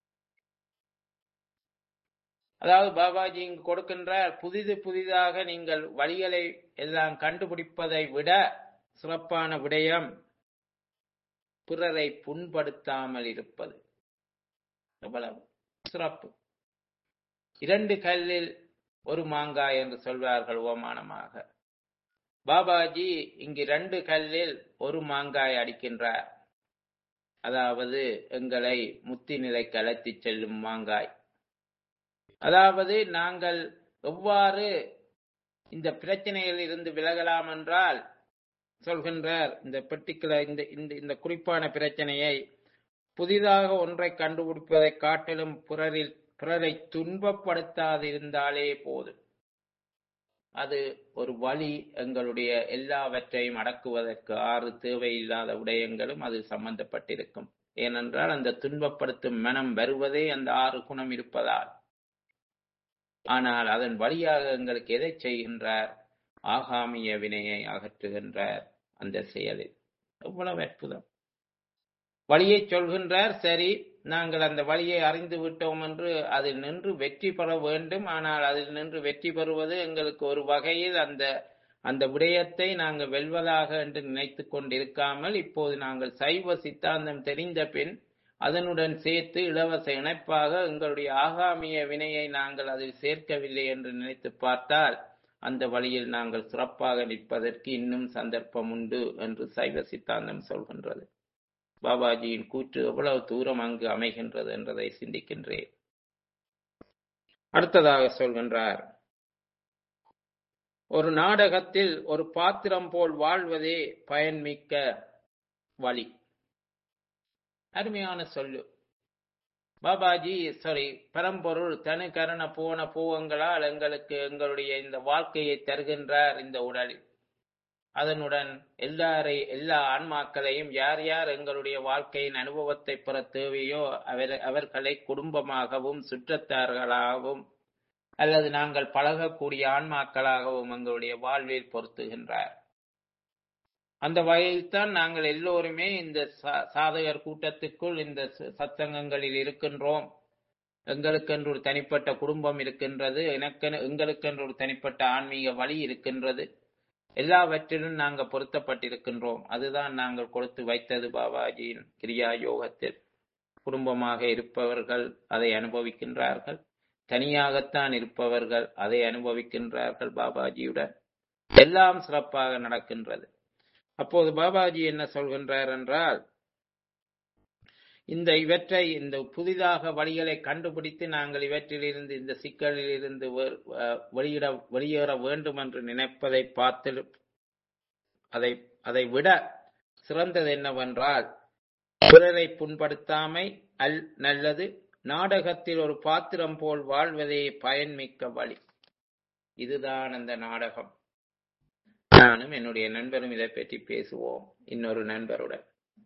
அதாவது பாபாஜி இங்கு கொடுக்கின்றார் புதிது புதிதாக நீங்கள் வழிகளை எல்லாம் கண்டுபிடிப்பதை விட சிறப்பான விடயம் பிறரை புண்படுத்தாமல் இருப்பது எவ்வளவு சிறப்பு இரண்டு கல்லில் ஒரு மாங்காய் என்று சொல்வார்கள் ஓமானமாக பாபாஜி இங்கு ரெண்டு கல்லில் ஒரு மாங்காய் அடிக்கின்றார் அதாவது எங்களை முத்தி நிலைக்கு அழைத்துச் செல்லும் மாங்காய் அதாவது நாங்கள் எவ்வாறு இந்த பிரச்சனையில் இருந்து விலகலாம் என்றால் சொல்கின்றார் இந்த பர்டிகுலர் இந்த இந்த இந்த குறிப்பான பிரச்சனையை புதிதாக ஒன்றை கண்டுபிடிப்பதை காட்டிலும் பிறரில் பிறரை துன்பப்படுத்தாதிருந்தாலே போதும் அது ஒரு வழி எங்களுடைய எல்லாவற்றையும் அடக்குவதற்கு ஆறு தேவையில்லாத விடயங்களும் அது சம்பந்தப்பட்டிருக்கும் ஏனென்றால் அந்த துன்பப்படுத்தும் மனம் வருவதே அந்த ஆறு குணம் இருப்பதால் ஆனால் அதன் வழியாக எங்களுக்கு எதை செய்கின்றார் ஆகாமிய வினையை அகற்றுகின்றார் அந்த செயலில் எவ்வளவு அற்புதம் வழியை சொல்கின்றார் சரி நாங்கள் அந்த வழியை அறிந்து விட்டோம் என்று அதில் நின்று வெற்றி பெற வேண்டும் ஆனால் அதில் நின்று வெற்றி பெறுவது எங்களுக்கு ஒரு வகையில் அந்த அந்த விடயத்தை நாங்கள் வெல்வதாக என்று நினைத்து கொண்டிருக்காமல் இப்போது நாங்கள் சைவ சித்தாந்தம் தெரிந்த பின் அதனுடன் சேர்த்து இலவச இணைப்பாக எங்களுடைய ஆகாமிய வினையை நாங்கள் அதில் சேர்க்கவில்லை என்று நினைத்து பார்த்தால் அந்த வழியில் நாங்கள் சிறப்பாக நிற்பதற்கு இன்னும் சந்தர்ப்பம் உண்டு என்று சைவ சித்தாந்தம் சொல்கின்றது பாபாஜியின் கூற்று எவ்வளவு தூரம் அங்கு அமைகின்றது என்றதை சிந்திக்கின்றேன் அடுத்ததாக சொல்கின்றார் ஒரு நாடகத்தில் ஒரு பாத்திரம் போல் வாழ்வதே பயன்மிக்க வழி அருமையான சொல்லு பாபாஜி சாரி பரம்பொருள் தனு கரண போன பூவங்களால் எங்களுக்கு எங்களுடைய இந்த வாழ்க்கையை தருகின்றார் இந்த உடலில் அதனுடன் எல்லாரை எல்லா ஆன்மாக்களையும் யார் யார் எங்களுடைய வாழ்க்கையின் அனுபவத்தை பெற தேவையோ அவர் அவர்களை குடும்பமாகவும் சுற்றத்தார்களாகவும் அல்லது நாங்கள் பழகக்கூடிய ஆன்மாக்களாகவும் எங்களுடைய வாழ்வில் பொருத்துகின்றார் அந்த வகையில்தான் நாங்கள் எல்லோருமே இந்த சா- சாதகர் கூட்டத்துக்குள் இந்த ச- சத்சங்கங்களில் இருக்கின்றோம் எங்களுக்கென்று ஒரு தனிப்பட்ட குடும்பம் இருக்கின்றது எனக்கென எங்களுக்கென்று ஒரு தனிப்பட்ட ஆன்மீக வழி இருக்கின்றது எல்லாவற்றிலும் நாங்கள் பொருத்தப்பட்டிருக்கின்றோம் அதுதான் நாங்கள் கொடுத்து வைத்தது பாபாஜியின் கிரியா யோகத்தில் குடும்பமாக இருப்பவர்கள் அதை அனுபவிக்கின்றார்கள் தனியாகத்தான் இருப்பவர்கள் அதை அனுபவிக்கின்றார்கள் பாபாஜியுடன் எல்லாம் சிறப்பாக நடக்கின்றது அப்போது பாபாஜி என்ன சொல்கின்றார் என்றால் இந்த இவற்றை இந்த புதிதாக வழிகளை கண்டுபிடித்து நாங்கள் இவற்றிலிருந்து இந்த சிக்கலில் இருந்து வெளியிட வெளியேற வேண்டும் என்று நினைப்பதை பார்த்து அதை அதை விட சிறந்தது என்னவென்றால் பிறரை புண்படுத்தாமை அல் நல்லது நாடகத்தில் ஒரு பாத்திரம் போல் வாழ்வதே பயன்மிக்க வழி இதுதான் அந்த நாடகம் நானும் என்னுடைய நண்பரும் இதை பற்றி பேசுவோம் இன்னொரு நண்பருடன்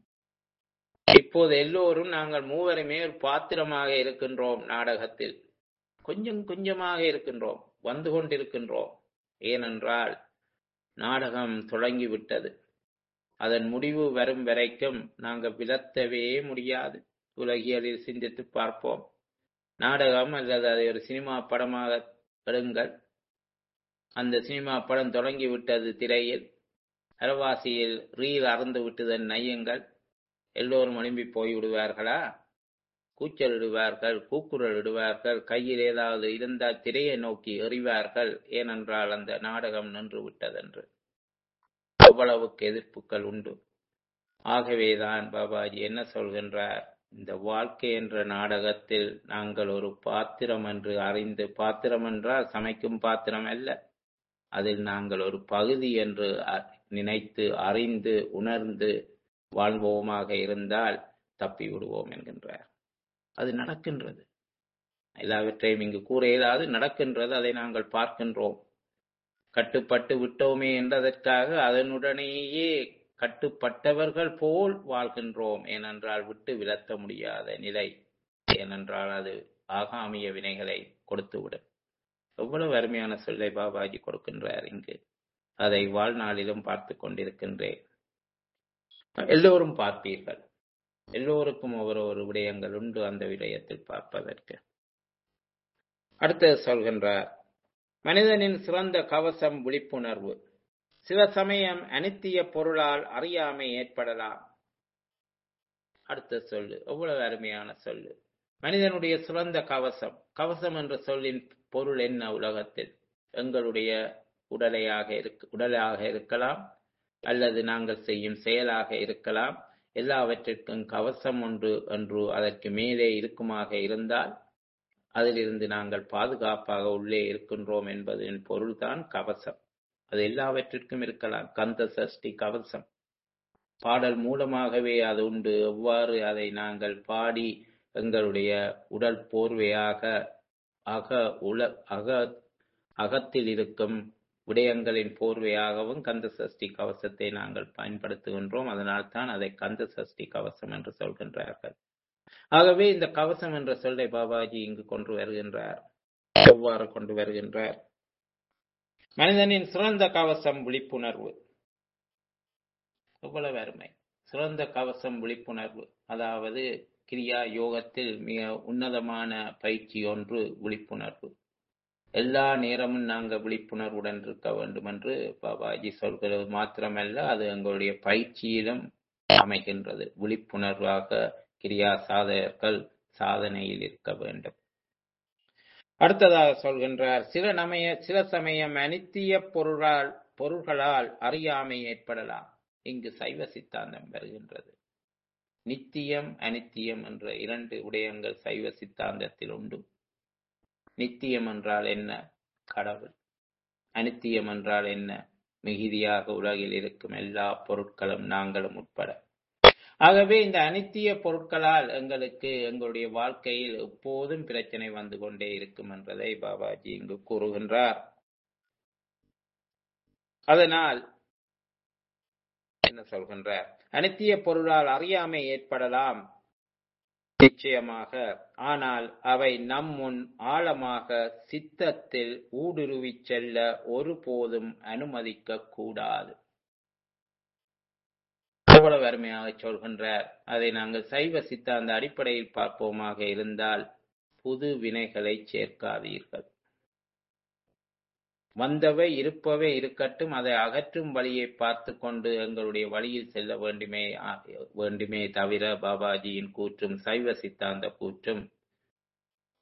இப்போது எல்லோரும் நாங்கள் மூவருமே ஒரு பாத்திரமாக இருக்கின்றோம் நாடகத்தில் கொஞ்சம் கொஞ்சமாக இருக்கின்றோம் வந்து கொண்டிருக்கின்றோம் ஏனென்றால் நாடகம் தொடங்கிவிட்டது அதன் முடிவு வரும் வரைக்கும் நாங்கள் விலத்தவே முடியாது உலகியலில் சிந்தித்து பார்ப்போம் நாடகம் அல்லது அதை ஒரு சினிமா படமாக எடுங்கள் அந்த சினிமா படம் தொடங்கி விட்டது திரையில் அரவாசியில் ரீல் அறந்து விட்டதன் நையுங்கள் எல்லோரும் எழும்பி போய் விடுவார்களா கூச்சல் இடுவார்கள் கூக்குரல் இடுவார்கள் கையில் ஏதாவது இருந்தால் திரையை நோக்கி எறிவார்கள் ஏனென்றால் அந்த நாடகம் நின்று விட்டதென்று அவ்வளவுக்கு எதிர்ப்புகள் உண்டு ஆகவேதான் பாபாஜி என்ன சொல்கின்றார் இந்த வாழ்க்கை என்ற நாடகத்தில் நாங்கள் ஒரு பாத்திரம் என்று அறிந்து பாத்திரம் என்றால் சமைக்கும் பாத்திரம் அல்ல அதில் நாங்கள் ஒரு பகுதி என்று நினைத்து அறிந்து உணர்ந்து வாழ்வோமாக இருந்தால் தப்பி விடுவோம் என்கின்றார் அது நடக்கின்றது எல்லாவற்றையும் இங்கு கூற இயலாது நடக்கின்றது அதை நாங்கள் பார்க்கின்றோம் கட்டுப்பட்டு விட்டோமே என்றதற்காக அதனுடனேயே கட்டுப்பட்டவர்கள் போல் வாழ்கின்றோம் ஏனென்றால் விட்டு விலத்த முடியாத நிலை ஏனென்றால் அது ஆகாமிய வினைகளை கொடுத்துவிடும் எவ்வளவு அருமையான சொல்லை பாபாஜி கொடுக்கின்றார் இங்கு அதை வாழ்நாளிலும் பார்த்து கொண்டிருக்கின்றேன் எல்லோரும் பார்ப்பீர்கள் எல்லோருக்கும் ஒவ்வொரு ஒரு விடயங்கள் உண்டு அந்த விடயத்தில் பார்ப்பதற்கு அடுத்தது சொல்கின்றார் மனிதனின் சிறந்த கவசம் விழிப்புணர்வு சில சமயம் அனித்திய பொருளால் அறியாமை ஏற்படலாம் அடுத்த சொல்லு எவ்வளவு அருமையான சொல்லு மனிதனுடைய சிறந்த கவசம் கவசம் என்ற சொல்லின் பொருள் என்ன உலகத்தில் எங்களுடைய உடலையாக இருக்கு உடலாக இருக்கலாம் அல்லது நாங்கள் செய்யும் செயலாக இருக்கலாம் எல்லாவற்றிற்கும் கவசம் ஒன்று என்று அதற்கு மேலே இருக்குமாக இருந்தால் அதிலிருந்து நாங்கள் பாதுகாப்பாக உள்ளே இருக்கின்றோம் என்பதன் பொருள்தான் கவசம் அது எல்லாவற்றிற்கும் இருக்கலாம் கந்த சஷ்டி கவசம் பாடல் மூலமாகவே அது உண்டு எவ்வாறு அதை நாங்கள் பாடி எங்களுடைய உடல் போர்வையாக அக உல அக அகத்தில் இருக்கும் விடயங்களின் போர்வையாகவும் கந்த சஷ்டி கவசத்தை நாங்கள் பயன்படுத்துகின்றோம் அதனால் தான் அதை கந்த சஷ்டி கவசம் என்று சொல்கின்றார்கள் ஆகவே இந்த கவசம் என்ற சொல்லை பாபாஜி இங்கு கொண்டு வருகின்றார் எவ்வாறு கொண்டு வருகின்றார் மனிதனின் சிறந்த கவசம் விழிப்புணர்வு எவ்வளவு அருமை சிறந்த கவசம் விழிப்புணர்வு அதாவது கிரியா யோகத்தில் மிக உன்னதமான பயிற்சி ஒன்று விழிப்புணர்வு எல்லா நேரமும் நாங்கள் விழிப்புணர்வுடன் இருக்க வேண்டும் என்று பாபாஜி சொல்கிறது மாத்திரமல்ல அது எங்களுடைய பயிற்சியிலும் அமைகின்றது விழிப்புணர்வாக கிரியா சாதகர்கள் சாதனையில் இருக்க வேண்டும் அடுத்ததாக சொல்கின்றார் சில நமைய சில சமயம் அனித்திய பொருளால் பொருள்களால் அறியாமை ஏற்படலாம் இங்கு சைவ சித்தாந்தம் வருகின்றது நித்தியம் அனித்தியம் என்ற இரண்டு விடயங்கள் சைவ சித்தாந்தத்தில் உண்டு நித்தியம் என்றால் என்ன கடவுள் அனித்தியம் என்றால் என்ன மிகுதியாக உலகில் இருக்கும் எல்லா பொருட்களும் நாங்களும் உட்பட ஆகவே இந்த அனித்திய பொருட்களால் எங்களுக்கு எங்களுடைய வாழ்க்கையில் எப்போதும் பிரச்சனை வந்து கொண்டே இருக்கும் என்பதை பாபாஜி இங்கு கூறுகின்றார் அதனால் என்ன சொல்கின்றார் அனித்திய பொருளால் அறியாமை ஏற்படலாம் நிச்சயமாக ஆனால் அவை நம் முன் ஆழமாக சித்தத்தில் ஊடுருவிச் செல்ல ஒருபோதும் அனுமதிக்க கூடாது எவ்வளவு அருமையாக சொல்கின்றார் அதை நாங்கள் சைவ சித்தாந்த அடிப்படையில் பார்ப்போமாக இருந்தால் புது வினைகளை சேர்க்காதீர்கள் வந்தவை இருப்பவை இருக்கட்டும் அதை அகற்றும் வழியை பார்த்து கொண்டு எங்களுடைய வழியில் செல்ல வேண்டுமே வேண்டுமே தவிர பாபாஜியின் கூற்றும் சைவ சித்தாந்த கூற்றும்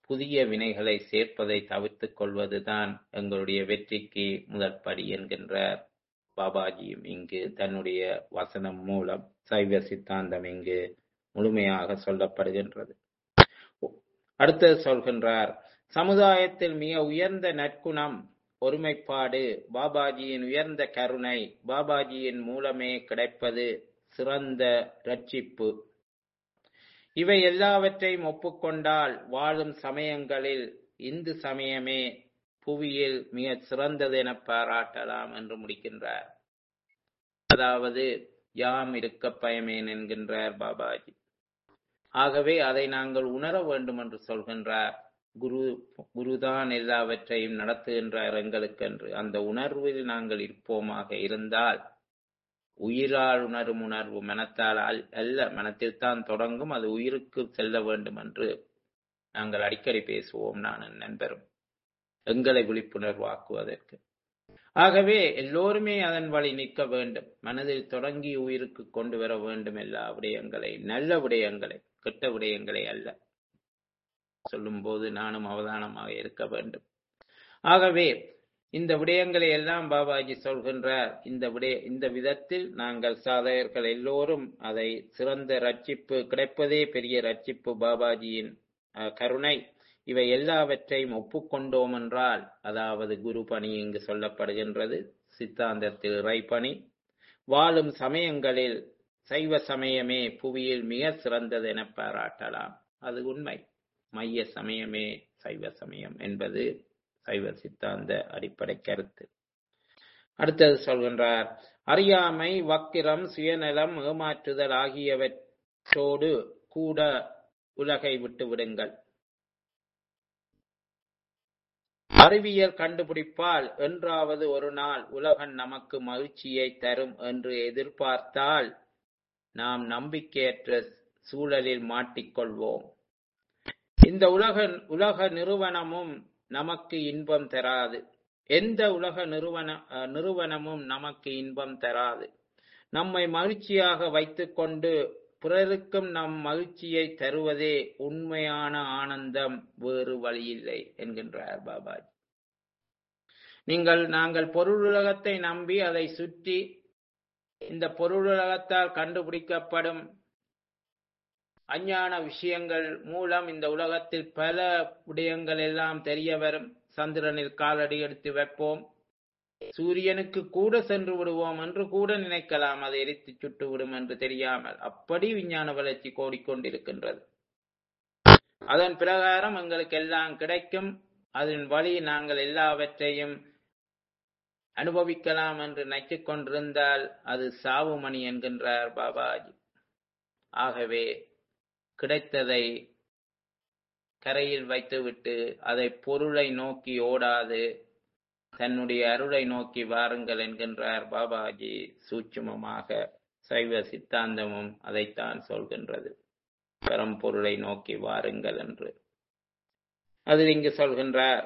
புதிய வினைகளை சேர்ப்பதை தவிர்த்துக் கொள்வதுதான் எங்களுடைய வெற்றிக்கு முதல் படி என்கின்றார் பாபாஜியும் இங்கு தன்னுடைய வசனம் மூலம் சைவ சித்தாந்தம் இங்கு முழுமையாக சொல்லப்படுகின்றது அடுத்து சொல்கின்றார் சமுதாயத்தில் மிக உயர்ந்த நற்குணம் ஒருமைப்பாடு பாபாஜியின் உயர்ந்த கருணை பாபாஜியின் மூலமே கிடைப்பது சிறந்த ரட்சிப்பு இவை எல்லாவற்றையும் ஒப்புக்கொண்டால் வாழும் சமயங்களில் இந்து சமயமே புவியில் மிக சிறந்தது என பாராட்டலாம் என்று முடிக்கின்றார் அதாவது யாம் இருக்க பயமேன் என்கின்றார் பாபாஜி ஆகவே அதை நாங்கள் உணர வேண்டும் என்று சொல்கின்றார் குரு குருதான் எல்லாவற்றையும் நடத்துகின்றார் எங்களுக்கென்று அந்த உணர்வில் நாங்கள் இருப்போமாக இருந்தால் உயிரால் உணரும் உணர்வு மனத்தால் அல்ல மனத்தில் தான் தொடங்கும் அது உயிருக்கு செல்ல வேண்டும் என்று நாங்கள் அடிக்கடி பேசுவோம் நான் என் நண்பரும் எங்களை விழிப்புணர்வாக்குவதற்கு ஆகவே எல்லோருமே அதன் வழி நிற்க வேண்டும் மனதில் தொடங்கி உயிருக்கு கொண்டு வர வேண்டும் எல்லா விடயங்களை நல்ல விடயங்களை கெட்ட விடயங்களை அல்ல சொல்லும் போது நானும் அவதானமாக இருக்க வேண்டும் ஆகவே இந்த விடயங்களை எல்லாம் பாபாஜி சொல்கின்றார் இந்த விடய இந்த விதத்தில் நாங்கள் சாதகர்கள் எல்லோரும் அதை சிறந்த ரட்சிப்பு கிடைப்பதே பெரிய ரட்சிப்பு பாபாஜியின் கருணை இவை எல்லாவற்றையும் ஒப்புக்கொண்டோம் என்றால் அதாவது குரு பணி இங்கு சொல்லப்படுகின்றது சித்தாந்தத்தில் இறைப்பணி வாழும் சமயங்களில் சைவ சமயமே புவியில் மிக சிறந்தது என பாராட்டலாம் அது உண்மை மைய சமயமே சைவ சமயம் என்பது சைவ சித்தாந்த அடிப்படை கருத்து அடுத்தது சொல்கின்றார் அறியாமை வக்கிரம் சுயநலம் ஏமாற்றுதல் ஆகியவற்றோடு கூட உலகை விட்டு விடுங்கள் அறிவியல் கண்டுபிடிப்பால் என்றாவது ஒரு நாள் உலகம் நமக்கு மகிழ்ச்சியை தரும் என்று எதிர்பார்த்தால் நாம் நம்பிக்கையற்ற சூழலில் மாட்டிக்கொள்வோம் இந்த உலக உலக நிறுவனமும் நமக்கு இன்பம் தராது எந்த உலக நிறுவன நிறுவனமும் நமக்கு இன்பம் தராது நம்மை மகிழ்ச்சியாக வைத்துக்கொண்டு பிறருக்கும் நம் மகிழ்ச்சியை தருவதே உண்மையான ஆனந்தம் வேறு வழியில்லை என்கின்றார் பாபாஜி நீங்கள் நாங்கள் பொருளுலகத்தை நம்பி அதை சுற்றி இந்த பொருளுலகத்தால் கண்டுபிடிக்கப்படும் அஞ்ஞான விஷயங்கள் மூலம் இந்த உலகத்தில் பல விடயங்கள் எல்லாம் தெரிய வரும் சந்திரனில் காலடி எடுத்து வைப்போம் சூரியனுக்கு கூட சென்று விடுவோம் என்று கூட நினைக்கலாம் அதை எரித்து சுட்டு விடும் என்று தெரியாமல் அப்படி விஞ்ஞான வளர்ச்சி கோடிக்கொண்டிருக்கின்றது அதன் பிரகாரம் எங்களுக்கு எல்லாம் கிடைக்கும் அதன் வழி நாங்கள் எல்லாவற்றையும் அனுபவிக்கலாம் என்று நினைத்துக் கொண்டிருந்தால் அது சாவுமணி என்கின்றார் பாபாஜி ஆகவே கிடைத்ததை கரையில் வைத்துவிட்டு அதை பொருளை நோக்கி ஓடாது தன்னுடைய அருளை நோக்கி வாருங்கள் என்கின்றார் பாபாஜி சூட்சுமமாக சைவ சித்தாந்தமும் அதைத்தான் சொல்கின்றது பரம்பொருளை நோக்கி வாருங்கள் என்று அதில் இங்கு சொல்கின்றார்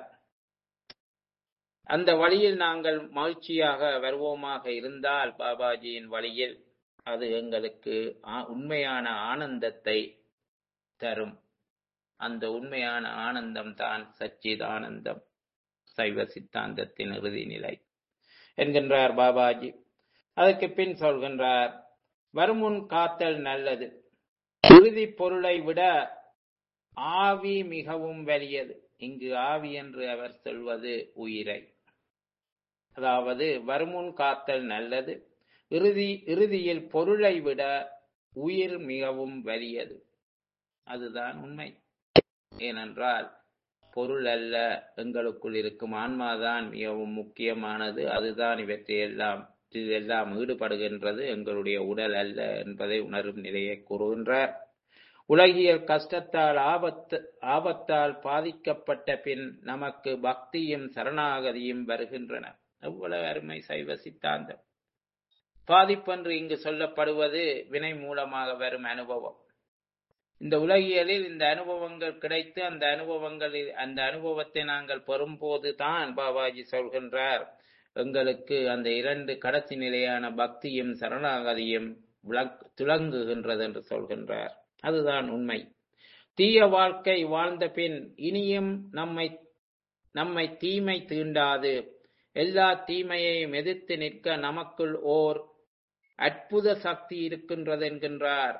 அந்த வழியில் நாங்கள் மகிழ்ச்சியாக வருவோமாக இருந்தால் பாபாஜியின் வழியில் அது எங்களுக்கு உண்மையான ஆனந்தத்தை தரும் அந்த உண்மையான ஆனந்தம் தான் சச்சிதானந்தம் சைவ சித்தாந்தத்தின் இறுதி நிலை என்கின்றார் பாபாஜி அதற்கு பின் சொல்கின்றார் வருமுன் காத்தல் நல்லது இறுதி பொருளை விட ஆவி மிகவும் வலியது இங்கு ஆவி என்று அவர் சொல்வது உயிரை அதாவது வருமுன் காத்தல் நல்லது இறுதி இறுதியில் பொருளை விட உயிர் மிகவும் வலியது அதுதான் உண்மை ஏனென்றால் பொருள் அல்ல எங்களுக்குள் இருக்கும் ஆன்மாதான் மிகவும் முக்கியமானது அதுதான் இவற்றையெல்லாம் இதெல்லாம் ஈடுபடுகின்றது எங்களுடைய உடல் அல்ல என்பதை உணரும் நிலையை கூறுகின்றார் உலகியல் கஷ்டத்தால் ஆபத்து ஆபத்தால் பாதிக்கப்பட்ட பின் நமக்கு பக்தியும் சரணாகதியும் வருகின்றன எவ்வளவு அருமை சைவ சித்தாந்தம் பாதிப்பென்று இங்கு சொல்லப்படுவது வினை மூலமாக வரும் அனுபவம் இந்த உலகியலில் இந்த அனுபவங்கள் கிடைத்து அந்த அனுபவங்களில் அந்த அனுபவத்தை நாங்கள் பெறும்போது தான் பாபாஜி சொல்கின்றார் எங்களுக்கு அந்த இரண்டு கடைசி நிலையான பக்தியும் சரணாகதியும் துலங்குகின்றது என்று சொல்கின்றார் அதுதான் உண்மை தீய வாழ்க்கை வாழ்ந்த பின் இனியும் நம்மை நம்மை தீமை தீண்டாது எல்லா தீமையையும் எதிர்த்து நிற்க நமக்குள் ஓர் அற்புத சக்தி இருக்கின்றது என்கின்றார்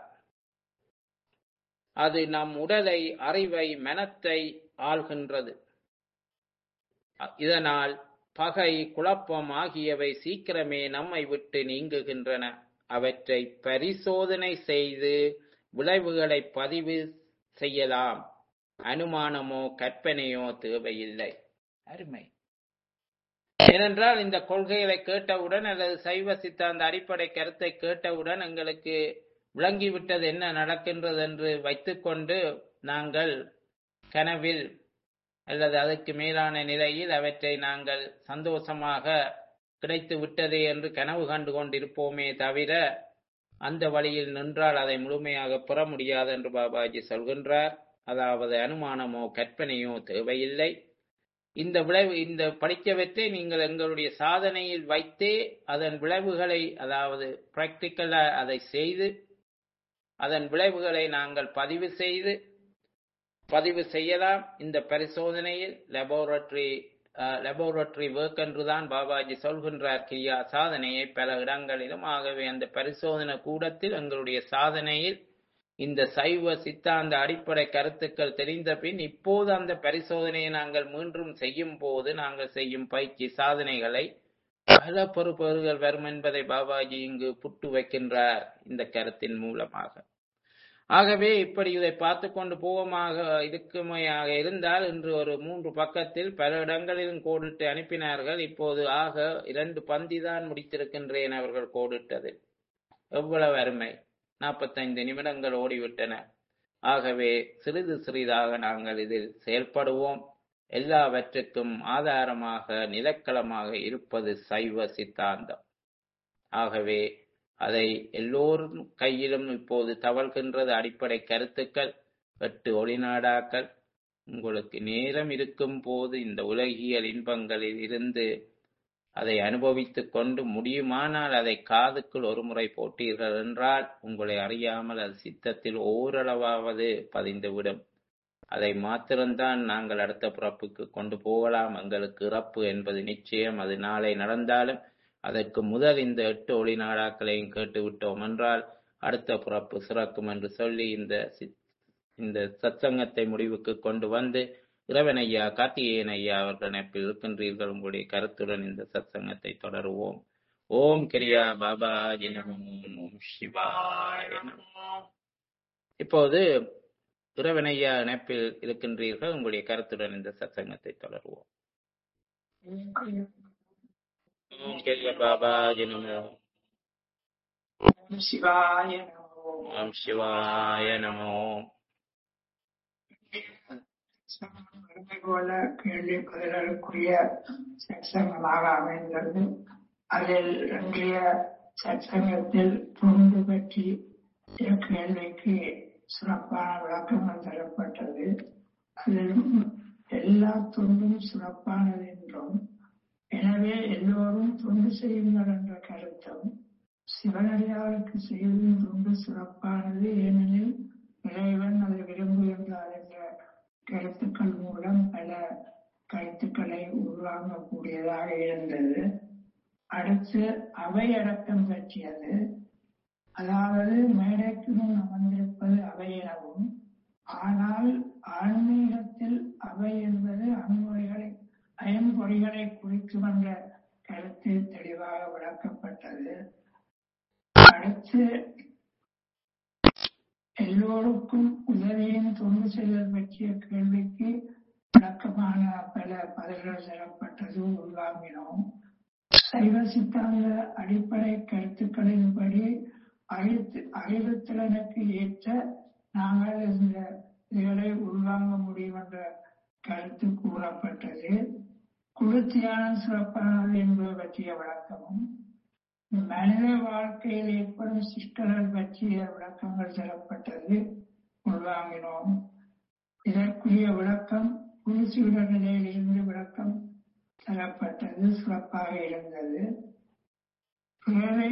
அது நம் உடலை அறிவை மனத்தை ஆள்கின்றது இதனால் பகை குழப்பம் ஆகியவை சீக்கிரமே நம்மை விட்டு நீங்குகின்றன அவற்றை பரிசோதனை செய்து விளைவுகளை பதிவு செய்யலாம் அனுமானமோ கற்பனையோ தேவையில்லை அருமை ஏனென்றால் இந்த கொள்கைகளை கேட்டவுடன் அல்லது சைவ சித்தாந்த அடிப்படை கருத்தை கேட்டவுடன் எங்களுக்கு விளங்கிவிட்டது என்ன நடக்கின்றது என்று வைத்துக்கொண்டு நாங்கள் கனவில் அல்லது அதற்கு மேலான நிலையில் அவற்றை நாங்கள் சந்தோஷமாக கிடைத்து விட்டதே என்று கனவு கண்டு கொண்டிருப்போமே தவிர அந்த வழியில் நின்றால் அதை முழுமையாக பெற முடியாது என்று பாபாஜி சொல்கின்றார் அதாவது அனுமானமோ கற்பனையோ தேவையில்லை இந்த விளைவு இந்த படிக்கவற்றை நீங்கள் எங்களுடைய சாதனையில் வைத்தே அதன் விளைவுகளை அதாவது பிராக்டிக்கலா அதை செய்து அதன் விளைவுகளை நாங்கள் பதிவு செய்து பதிவு செய்யலாம் இந்த பரிசோதனையில் லெபோரட்டரி லெபோரட்டரி ஒர்க் என்றுதான் பாபாஜி சொல்கின்றார் கிரியா சாதனையை பல இடங்களிலும் ஆகவே அந்த பரிசோதனை கூடத்தில் எங்களுடைய சாதனையில் இந்த சைவ சித்தாந்த அடிப்படை கருத்துக்கள் தெரிந்த பின் இப்போது அந்த பரிசோதனையை நாங்கள் மீண்டும் செய்யும் போது நாங்கள் செய்யும் பயிற்சி சாதனைகளை பல பொறுப்பவர்கள் வரும் என்பதை பாபாஜி இங்கு புட்டு வைக்கின்றார் இந்த கருத்தின் மூலமாக ஆகவே இப்படி இதை பார்த்து கொண்டு போவமாக இருக்குமையாக இருந்தால் இன்று ஒரு மூன்று பக்கத்தில் பல இடங்களிலும் கோடிட்டு அனுப்பினார்கள் இப்போது ஆக இரண்டு பந்தி தான் முடித்திருக்கின்றேன் அவர்கள் கோடிட்டது எவ்வளவு அருமை நாற்பத்தைந்து நிமிடங்கள் ஓடிவிட்டன ஆகவே சிறிது சிறிதாக நாங்கள் இதில் செயல்படுவோம் எல்லாவற்றுக்கும் ஆதாரமாக நிலக்களமாக இருப்பது சைவ சித்தாந்தம் ஆகவே அதை எல்லோரும் கையிலும் இப்போது தவழ்கின்றது அடிப்படை கருத்துக்கள் எட்டு ஒளிநாடாக்கள் உங்களுக்கு நேரம் இருக்கும் போது இந்த உலகியல் இன்பங்களில் இருந்து அதை அனுபவித்துக் கொண்டு முடியுமானால் அதை காதுக்குள் ஒரு முறை போட்டீர்கள் என்றால் உங்களை அறியாமல் அது சித்தத்தில் ஓரளவாவது பதிந்துவிடும் அதை மாத்திரம்தான் நாங்கள் அடுத்த பிறப்புக்கு கொண்டு போகலாம் எங்களுக்கு இறப்பு என்பது நிச்சயம் அது நாளை நடந்தாலும் அதற்கு முதல் இந்த எட்டு ஒளி நாடாக்களையும் கேட்டு விட்டோம் என்றால் அடுத்த பிறப்பு சிறக்கும் என்று சொல்லி இந்த இந்த சத்சங்கத்தை முடிவுக்கு கொண்டு வந்து இறைவன் ஐயா கார்த்திகேயன் ஐயா அவர்கள் நினைப்பில் இருக்கின்றீர்கள் உங்களுடைய கருத்துடன் இந்த சத்சங்கத்தை தொடருவோம் ஓம் கிரியா பாபா ஓம் சிவாய இப்போது இறைவன் ஐயா இணைப்பில் இருக்கின்றீர்கள் உங்களுடைய கருத்துடன் இந்த சத்சங்கத்தை தொடருவோம் ஓம் கிரியா பாபா நமோ சிவாய ஓம் சிவாய நமோ போல கேள்வி பதில்களுக்குரிய சத்சங்கமாக அமைந்தது அதில் இன்றைய சத்சங்கத்தில் தொண்டு பற்றி கேள்விக்கு சிறப்பான விளக்கங்கள் தரப்பட்டது அதில் எல்லா தொண்டும் சிறப்பானது என்றும் எனவே எல்லோரும் தொண்டு செய்யுங்கள் என்ற கருத்தும் சிவனடியாருக்கு செய்வதும் தொண்டு சிறப்பானது ஏனெனில் இறைவன் அதை விரும்புகின்றார் என்ற கருத்துக்கள் மூலம் பல கருத்துக்களை உருவாக்கக்கூடியதாக இருந்தது அடுத்து அவை அடக்கம் பற்றியது அதாவது மேடைக்கு முன் அமர்ந்திருப்பது அவை எனவும் ஆனால் ஆன்மீகத்தில் அவை என்பது அன்மொழிகளை ஐம்பொறிகளை குறிக்கும் என்ற கருத்து தெளிவாக விளக்கப்பட்டது அடுத்து எல்லோருக்கும் உதவியின் தொண்டு செய்தல் பற்றிய கேள்விக்கு விளக்கமான பல பதில்கள் தரப்பட்டது உள்வாங்கினோம் சைவ சித்தாந்த அடிப்படை கருத்துக்களின்படி அறித்து அறிவுத்திறனுக்கு ஏற்ற நாங்கள் இந்த இதுகளை உள்வாங்க முடியும் என்ற கருத்து கூறப்பட்டது குழு தியானம் சிறப்பானது என்பது பற்றிய விளக்கமும் மனித வாழ்க்கையில் ஏற்படும் சிக்கல்கள் பற்றிய விளக்கங்கள் தரப்பட்டது உள்வாங்கினோம் இதற்குரிய விளக்கம் குளிர்ச்சியுட நிலையில் இருந்து விளக்கம் தரப்பட்டது சிறப்பாக இருந்தது பிறரை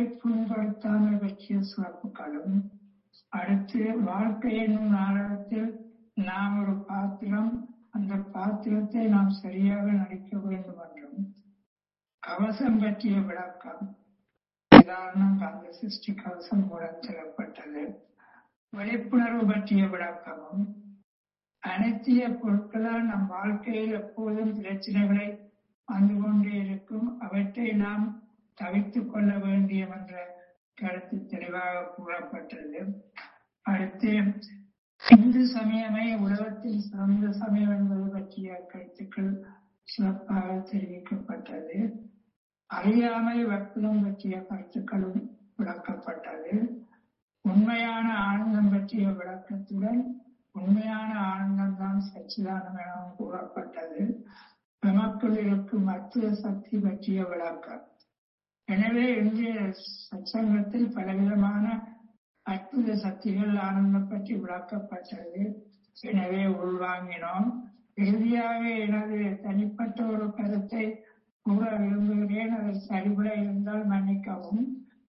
புண்படுத்தாமல் பற்றிய சிறப்புகளும் அடுத்து வாழ்க்கை என்னும் நாடகத்தில் நாம் ஒரு பாத்திரம் அந்த பாத்திரத்தை நாம் சரியாக நடிக்க வேண்டும் என்றும் கவசம் பற்றிய விளக்கம் உதாரணம் அந்த சிருஷ்டி கவசம் மூலம் தரப்பட்டது விழிப்புணர்வு பற்றிய விளக்கமும் அனைத்திய பொருட்களால் நம் வாழ்க்கையில் எப்போதும் பிரச்சனைகளை வந்து கொண்டே இருக்கும் அவற்றை நாம் தவிர்த்துக் கொள்ள வேண்டிய என்ற கருத்து தெளிவாக கூறப்பட்டது அடுத்து இந்து சமயமே உலகத்தில் சிறந்த சமயம் என்பது பற்றிய கருத்துக்கள் சிறப்பாக தெரிவிக்கப்பட்டது அறியாமை வர்த்தகம் பற்றிய கருத்துக்களும் விளக்கப்பட்டது உண்மையான ஆனந்தம் பற்றிய விளக்கத்துடன் உண்மையான ஆனந்தம் தான் சச்சிதானம் எனவும் கூறப்பட்டது நமக்குள் இருக்கும் மத்திய சக்தி பற்றிய விளக்கம் எனவே இன்றைய சச்சங்கத்தில் பலவிதமான அற்புத சக்திகள் ஆனந்தம் பற்றி விளக்கப்பட்டது எனவே உள்வாங்கினோம் இறுதியாக எனது தனிப்பட்ட ஒரு கருத்தை கூற விரும்புகிறேன் அது சரிபட இருந்தால் மன்னிக்கவும்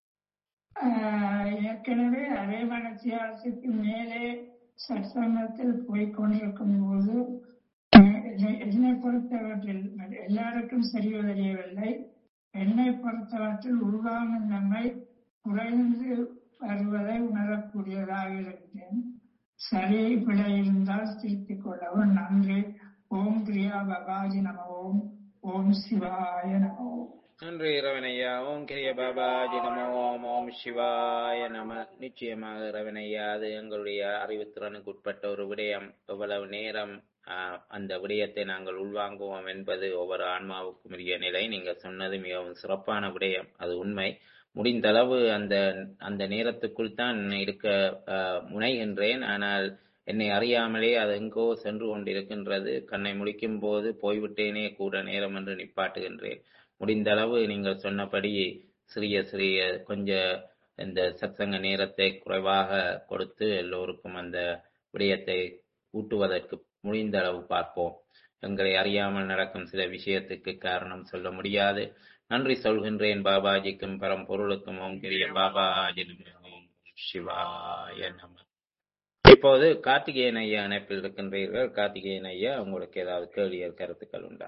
ஆஹ் ஏற்கனவே அதே மனத்தியாசத்துக்கு மேலே சத்சங்கத்தில் போய்க் கொண்டிருக்கும் போது என்னை- என்னை பொறுத்தவற்றில் எல்லாருக்கும் சரியோ தெரியவில்லை என்னை பொறுத்தவற்றில் உள்வாங்கும் நம்மை குறைந்து வருவதை உணரக்கூடியதாக இருந்தேன் சரி பிழை இருந்தால் திருத்திக் கொள்ளவும் நன்றி ஓம் கிரியா பபாஜி நம ஓம் ஓம் சிவாய நம ஓம் நன்றி இரவனையா ஓம் கிரிய பாபாஜி நம ஓம் ஓம் சிவாய நம நிச்சயமாக இரவனையா அது எங்களுடைய அறிவுத்திறனுக்கு உட்பட்ட ஒரு விடயம் எவ்வளவு நேரம் ஆஹ், அந்த விடயத்தை நாங்கள் உள்வாங்குவோம் என்பது ஒவ்வொரு ஆன்மாவுக்கும் உரிய நிலை நீங்கள் சொன்னது மிகவும் சிறப்பான விடயம் அது உண்மை முடிந்தளவு அந்த அந்த நேரத்துக்குள் தான் இருக்க ஆஹ், முனைகின்றேன் ஆனால் என்னை அறியாமலே அது எங்கோ சென்று கொண்டிருக்கின்றது கண்ணை முழிக்கும் போது போய்விட்டேனே கூட நேரம் என்று நிப்பாட்டுகின்றேன் முடிந்த அளவு நீங்கள் சொன்னபடி சிறிய சிறிய கொஞ்ச இந்த சத்சங்க நேரத்தை குறைவாக கொடுத்து எல்லோருக்கும் அந்த விடயத்தை ஊட்டுவதற்கு முடிந்த அளவு பார்ப்போம் எங்களை அறியாமல் நடக்கும் சில விஷயத்துக்கு காரணம் சொல்ல முடியாது நன்றி சொல்கின்றேன் பாபாஜிக்கும் பரம்பொருளுக்கும் ஓம் கிரிய பாபாஜி நமः. ஓம் சிவாய நம இப்போது கார்த்திகேயன் ஐயா இணைப்பில் இருக்கின்றீர்கள் கார்த்திகேயன் ஐயா உங்களுக்கு ஏதாவது கேள்வியல் கருத்துக்கள் உண்டா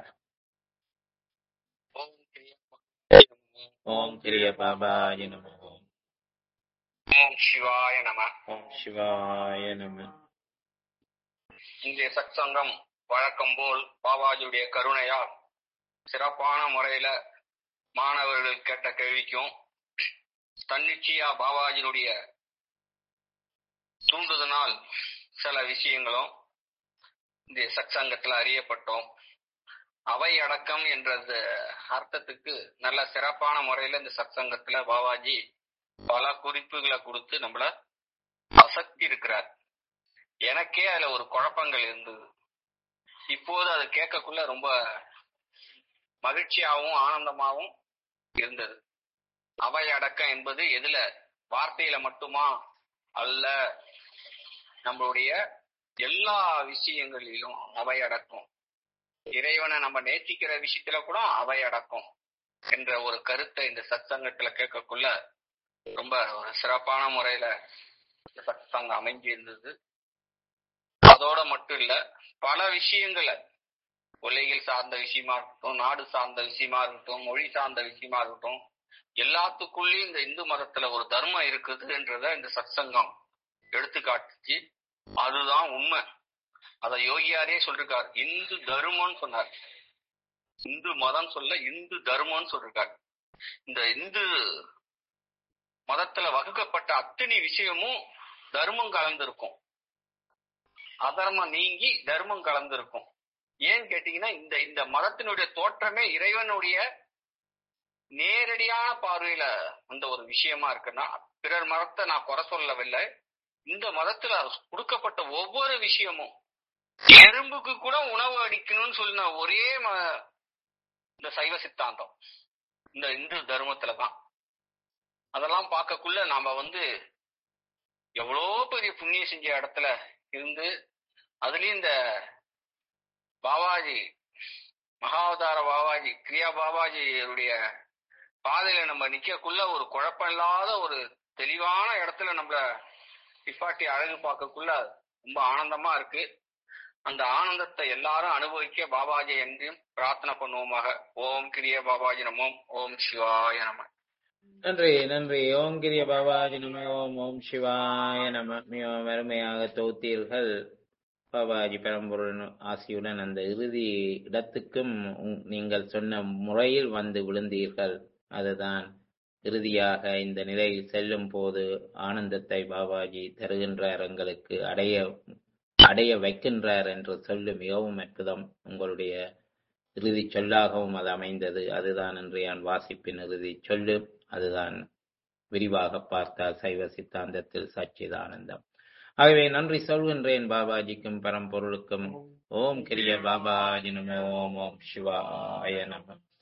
ஓம் கிரிய பாபாஜி நம ஓம் ஓம் சிவாய நம ஓம் சிவாய நம இந்திய சத்சங்கம் வழக்கம் போல் பாபாஜியுடைய கருணையால் சிறப்பான முறையில மாணவர்கள் கேட்ட கேள்விக்கும் தன்னிச்சையா பாபாஜியினுடைய தூண்டுதனால் சில விஷயங்களும் இந்த சத்சங்கத்துல அறியப்பட்டோம் அவை அடக்கம் என்ற அந்த அர்த்தத்துக்கு நல்ல சிறப்பான முறையில இந்த சத்சங்கத்துல பாபாஜி பல குறிப்புகளை கொடுத்து நம்மள அசக்தி இருக்கிறார் எனக்கே அதுல ஒரு குழப்பங்கள் இருந்தது இப்போது அது கேட்கக்குள்ள ரொம்ப மகிழ்ச்சியாகவும் ஆனந்தமாகவும் இருந்தது அவை அடக்கம் என்பது எதுல வார்த்தையில மட்டுமா அல்ல நம்மளுடைய எல்லா விஷயங்களிலும் அவை அடக்கம் இறைவனை நம்ம நேசிக்கிற விஷயத்துல கூட அவை அடக்கம் என்ற ஒரு கருத்தை இந்த சத்சங்கத்துல கேட்கக்குள்ள ரொம்ப ஒரு சிறப்பான முறையில இந்த சத்சங்கம் அமைஞ்சு இருந்தது அதோட மட்டும் இல்ல பல விஷயங்களை உலகில் சார்ந்த விஷயமா இருக்கட்டும் நாடு சார்ந்த விஷயமா இருக்கட்டும் மொழி சார்ந்த விஷயமா இருக்கட்டும் எல்லாத்துக்குள்ளேயும் இந்த இந்து மதத்துல ஒரு தர்மம் இருக்குதுன்றத இந்த சத்சங்கம் எடுத்து காட்டுச்சு அதுதான் உண்மை அத யோகியாரே சொல்லிருக்கார் இந்து தர்மம்னு சொன்னார் இந்து மதம் சொல்ல இந்து தர்மம்னு சொல்லிருக்கார் இந்த இந்து மதத்துல வகுக்கப்பட்ட அத்தனை விஷயமும் தர்மம் கலந்திருக்கும் அதர்மம் நீங்கி தர்மம் கலந்திருக்கும் ஏன்னு கேட்டீங்கன்னா இந்த இந்த மதத்தினுடைய தோற்றமே இறைவனுடைய நேரடியான பார்வையில அந்த ஒரு விஷயமா இருக்குன்னா பிறர் மதத்தை நான் குறை சொல்லவில்லை இந்த மதத்துல கொடுக்கப்பட்ட ஒவ்வொரு விஷயமும் எறும்புக்கு கூட உணவு அடிக்கணும்னு சொன்ன ஒரே ம- இந்த சைவ சித்தாந்தம் இந்த இந்து தர்மத்துல தான் அதெல்லாம் பார்க்கக்குள்ள நாம வந்து எவ்வளோ பெரிய புண்ணியம் செஞ்ச இடத்துல இருந்து அதுலயும் இந்த பாபாஜி மகாவதார பாபாஜி கிரியா பாபாஜியுடைய பாதையில நம்ம நிக்கக்குள்ள ஒரு குழப்பம் இல்லாத ஒரு தெளிவான இடத்துல நம்மள நிப்பாட்டி அழகு பார்க்கக்குள்ள ரொம்ப ஆனந்தமா இருக்கு அந்த ஆனந்தத்தை எல்லாரும் அனுபவிக்க பாபாஜி என்றும் பிரார்த்தனை பண்ணுவோமாக ஓம் கிரிய பாபாஜி நமோம் ஓம் சிவாய நம நன்றி நன்றி ஓம் கிரிய பாபாஜி நம ஓம் ஓம் சிவாய நம மிகவும் அருமையாக தொகுத்தீர்கள் பாபாஜி பெரம்பொருள் ஆசியுடன் அந்த இறுதி இடத்துக்கும் உங்- நீங்கள் சொன்ன முறையில் வந்து விழுந்தீர்கள் அதுதான் இறுதியாக இந்த நிலையில் செல்லும் போது ஆனந்தத்தை பாபாஜி தருகின்றார் எங்களுக்கு அடைய அடைய வைக்கின்றார் என்று சொல்லு மிகவும் அற்புதம் உங்களுடைய இறுதி சொல்லாகவும் அது அமைந்தது அதுதான் இன்றைய வாசிப்பின் இறுதி சொல்லு அதுதான் விரிவாக பார்த்தால் சைவ சித்தாந்தத்தில் சச்சிதானந்தம் ஆகவே நன்றி சொல்கின்றேன் பாபாஜிக்கும் பரம்பொருளுக்கும் ஓம் கிரிய பாபாஜி நமோ ஓம் ஓம் சிவாய நம